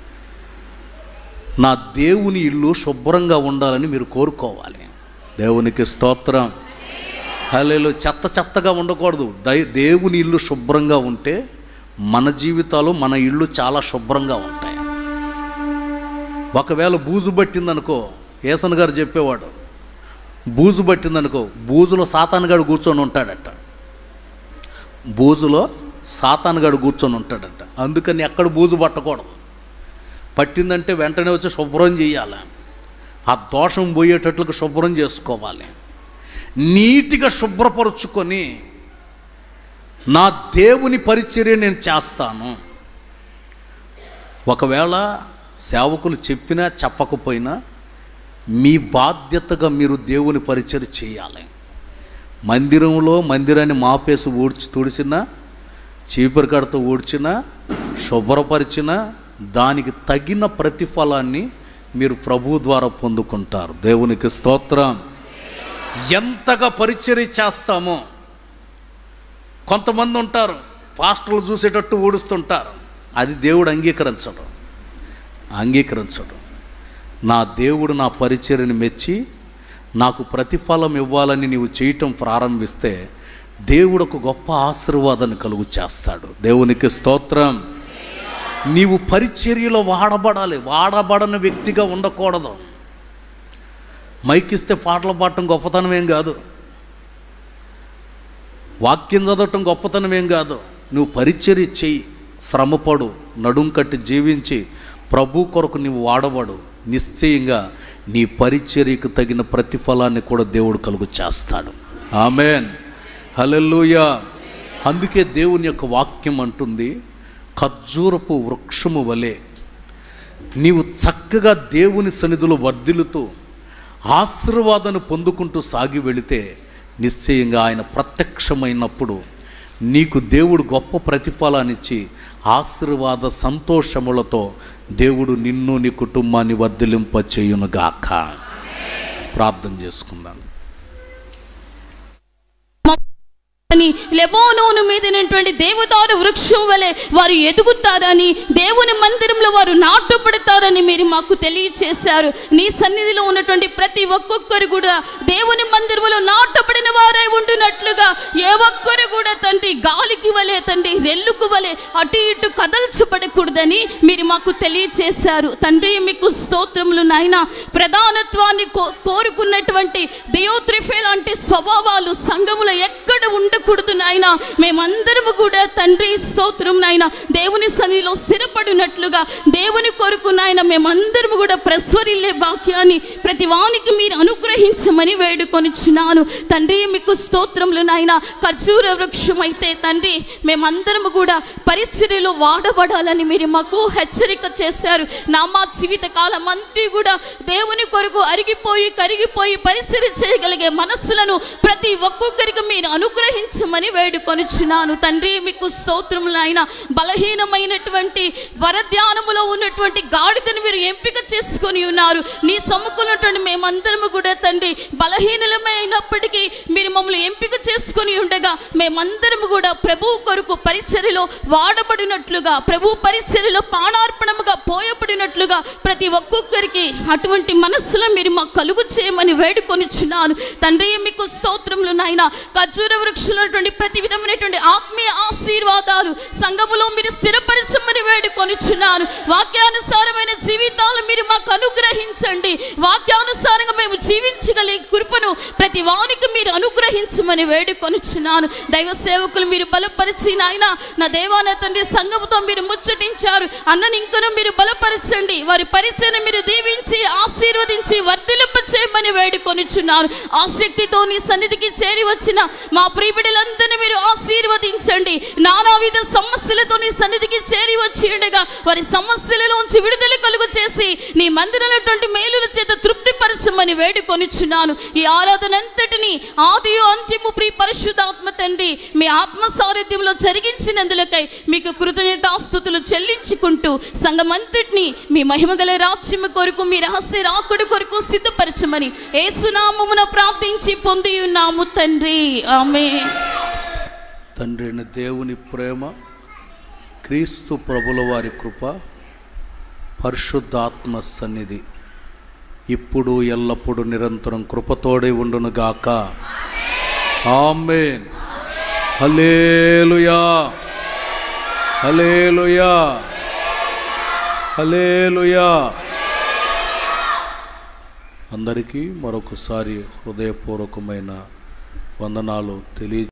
నా దేవుని ఇల్లు శుభ్రంగా ఉండాలని మీరు కోరుకోవాలి దేవునికి స్తోత్రం హలేలు చెత్త చెత్తగా ఉండకూడదు దై దేవుని ఇల్లు శుభ్రంగా ఉంటే మన జీవితాలు మన ఇల్లు చాలా శుభ్రంగా ఉంటాయి ఒకవేళ బూజు పట్టిందనుకో ఏసన్ గారు చెప్పేవాడు బూజు పట్టిందనుకో బూజులో సాతానుగాడు కూర్చొని ఉంటాడట బూజులో సాతానుగాడు కూర్చొని ఉంటాడట అందుకని ఎక్కడ బూజు పట్టకూడదు పట్టిందంటే వెంటనే వచ్చి శుభ్రం చేయాలి ఆ దోషం పోయేటట్లుగా శుభ్రం చేసుకోవాలి నీట్గా శుభ్రపరుచుకొని నా దేవుని పరిచర్య నేను చేస్తాను ఒకవేళ సేవకులు చెప్పినా చెప్పకపోయినా మీ బాధ్యతగా మీరు దేవుని పరిచర్య చేయాలి మందిరంలో మందిరాన్ని మాపేసి ఊడ్చి తుడిచినా చీపురు కడతో ఊడ్చినా శుభ్రపరిచినా దానికి తగిన ప్రతిఫలాన్ని మీరు ప్రభు ద్వారా పొందుకుంటారు దేవునికి స్తోత్రం ఎంతగా పరిచర్య చేస్తామో కొంతమంది ఉంటారు పాస్టర్లు చూసేటట్టు ఊడుస్తుంటారు అది దేవుడు అంగీకరించడం అంగీకరించడం నా దేవుడు నా పరిచర్యని మెచ్చి నాకు ప్రతిఫలం ఇవ్వాలని నీవు చేయటం ప్రారంభిస్తే దేవుడు ఒక గొప్ప ఆశీర్వాదాన్ని కలుగు చేస్తాడు దేవునికి స్తోత్రం నీవు పరిచర్యలో వాడబడాలి వాడబడని వ్యక్తిగా ఉండకూడదు మైకిస్తే పాటలు పాడటం గొప్పతనం ఏం కాదు వాక్యం చదవటం గొప్పతనం ఏం కాదు నువ్వు పరిచర్య చెయ్యి శ్రమపడు నడుం కట్టి జీవించి ప్రభు కొరకు నువ్వు వాడబడు నిశ్చయంగా నీ పరిచర్యకు తగిన ప్రతిఫలాన్ని కూడా దేవుడు కలుగు చేస్తాడు ఆమెన్ హల్లెలూయా అందుకే దేవుని యొక్క వాక్యం అంటుంది ఖర్జూరపు వృక్షము వలె నీవు చక్కగా దేవుని సన్నిధిలో వర్ధిల్లుతూ ఆశీర్వాదాన్ని పొందుకుంటూ సాగి వెళితే నిశ్చయంగా ఆయన ప్రత్యక్షమైనప్పుడు నీకు దేవుడు గొప్ప ప్రతిఫలాన్నిచ్చి ఆశీర్వాద సంతోషములతో దేవుడు నిన్ను నీ కుటుంబాన్ని వర్ధిలింప చేయునుగాక ప్రార్థన చేసుకుందాం అని లెబోనోను మీదనటువంటి దేవదారు వృక్షం వలె వారు ఎదుగుతారని దేవుని మందిరంలో వారు నాటుపడతారని మీరు మాకు తెలియచేశారు నీ సన్నిధిలో ఉన్నటువంటి ప్రతి ఒక్కొక్కరు కూడా దేవుని మందిరంలో నాటబడిన వారై ఉంటున్నట్లుగా ఏ ఒక్కరు కూడా తండ్రి గాలికి వలె తండ్రి రెల్లుకు వలె అటు ఇటు కదల్చబడకూడదని మీరు మాకు తెలియచేశారు తండ్రి మీకు స్తోత్రములు నాయన ప్రధానత్వాన్ని కో కోరుకున్నటువంటి దయోత్రిఫే లాంటి స్వభావాలు సంఘములో ఎక్కడ ఉండకూడదు నాయన మేమందరము కూడా తండ్రి స్తోత్రం నాయన దేవుని సన్నిధిలో స్థిరపడినట్లుగా దేవుని కొరకు నాయన మేమందరము కూడా ప్రస్వరిల్లే వాక్యాన్ని ప్రతి వానికి మీరు అనుగ్రహించమని వేడుకొనిచున్నాను తండ్రి మీకు స్తోత్రములు నాయన ఖర్జూర వృక్షం అయితే తండ్రి మేమందరము కూడా పరిచర్యలో వాడబడాలని మీరు మాకు హెచ్చరిక చేశారు నా మా జీవిత కాలం అంతా కూడా దేవుని కొరకు అరిగిపోయి కరిగిపోయి పరిచర్య చేయగలిగే మనస్సులను ప్రతి ఒక్కొక్కరికి మీరు అనుగ్రహించమని వేడుకొనిచున్నాను తండ్రి మీకు స్తోత్రములు ఆయన బలహీనమైనటువంటి వరధ్యానములో ఉన్నటువంటి గాడిదను మీరు ఎంపిక చేసుకొని ఉన్నారు నీ సమ్ముకున్నటువంటి మేమందరము కూడా తండ్రి బలహీనమైనప్పటికీ మీరు మమ్మల్ని ఎంపిక చేసుకొని ఉండగా మేమందరము కూడా ప్రభు కొరకు పరిచర్యలో వాడబడినట్లుగా ప్రభు పరిచర్యలో పానార్పణముగా పోయబడినట్లుగా ప్రతి ఒక్కొక్కరికి అటువంటి మనస్సులో మీరు మాకు కలుగు చేయమని వేడుకొనిచున్నాను తండ్రి మీకు స్తోత్రములు నాయన ఖర్జూర వృక్షులటువంటి ప్రతి విధమైనటువంటి ఆత్మీయ ఆశీర్వాదాలు సంఘములో మీరు స్థిరపరచమని వేడుకొనిచున్నాను వాక్యానుసారమైన జీవితాలు మీరు మాకు అనుగ్రహించండి వాక్యానుసారంగా మేము జీవించగలిగే కృపను ప్రతి వానికి మీరు అనుగ్రహించమని వేడుకొనిచున్నాను దైవ సేవకులు మీరు బలపరిచి నాయన నా దేవాన తండ్రి సంఘముతో మీరు ముచ్చటించారు అన్నని ఇంకను మీరు బలపరచండి వారి పరిచయం మీరు దీవించి ఆశీర్వదించి వర్ధిలింప చేయమని వేడుకొనిచున్నారు ఆసక్తితో నీ సన్నిధికి చేరి వచ్చిన మా ప్రియబిడలందరినీ మీరు ఆశీర్వదించండి నానావిధ సమస్యలతో నీ సన్నిధికి చేరి వచ్చి ఉండగా వారి సమస్యలలోంచి విడుదల కలుగు చేసి నీ మందిరమైనటువంటి మేలుల చేత తృప్తిపరచమని వేడుకొనిచున్నాను ఈ ఆరాధన అంతటిని ఆది అంత్యము ప్రియ పరిశుద్ధాత్మ తండ్రి మీ ఆత్మ సారథ్యంలో జరిగించినందులకై మీకు కృతజ్ఞతాస్తుతులు చెల్లించుకుంటూ సంఘమంతటిని మీ మహిమగల రాజ్యము కొరకు మీ రహస్య రాకుడు కొరకు సిద్ధపరచమని ఏసునామమున ప్రార్థించి పొంది ఉన్నాము తండ్రి ఆమె తండ్రి అయిన దేవుని ప్రేమ క్రీస్తు ప్రభుల వారి కృప పరిశుద్ధాత్మ సన్నిధి ఇప్పుడు ఎల్లప్పుడూ నిరంతరం కృపతోడే ఉండునుగాక ఆమెన్ హలేలుయా హలేలుయా హలేలుయా అందరికీ మరొకసారి హృదయపూర్వకమైన వందనాలు తెలియ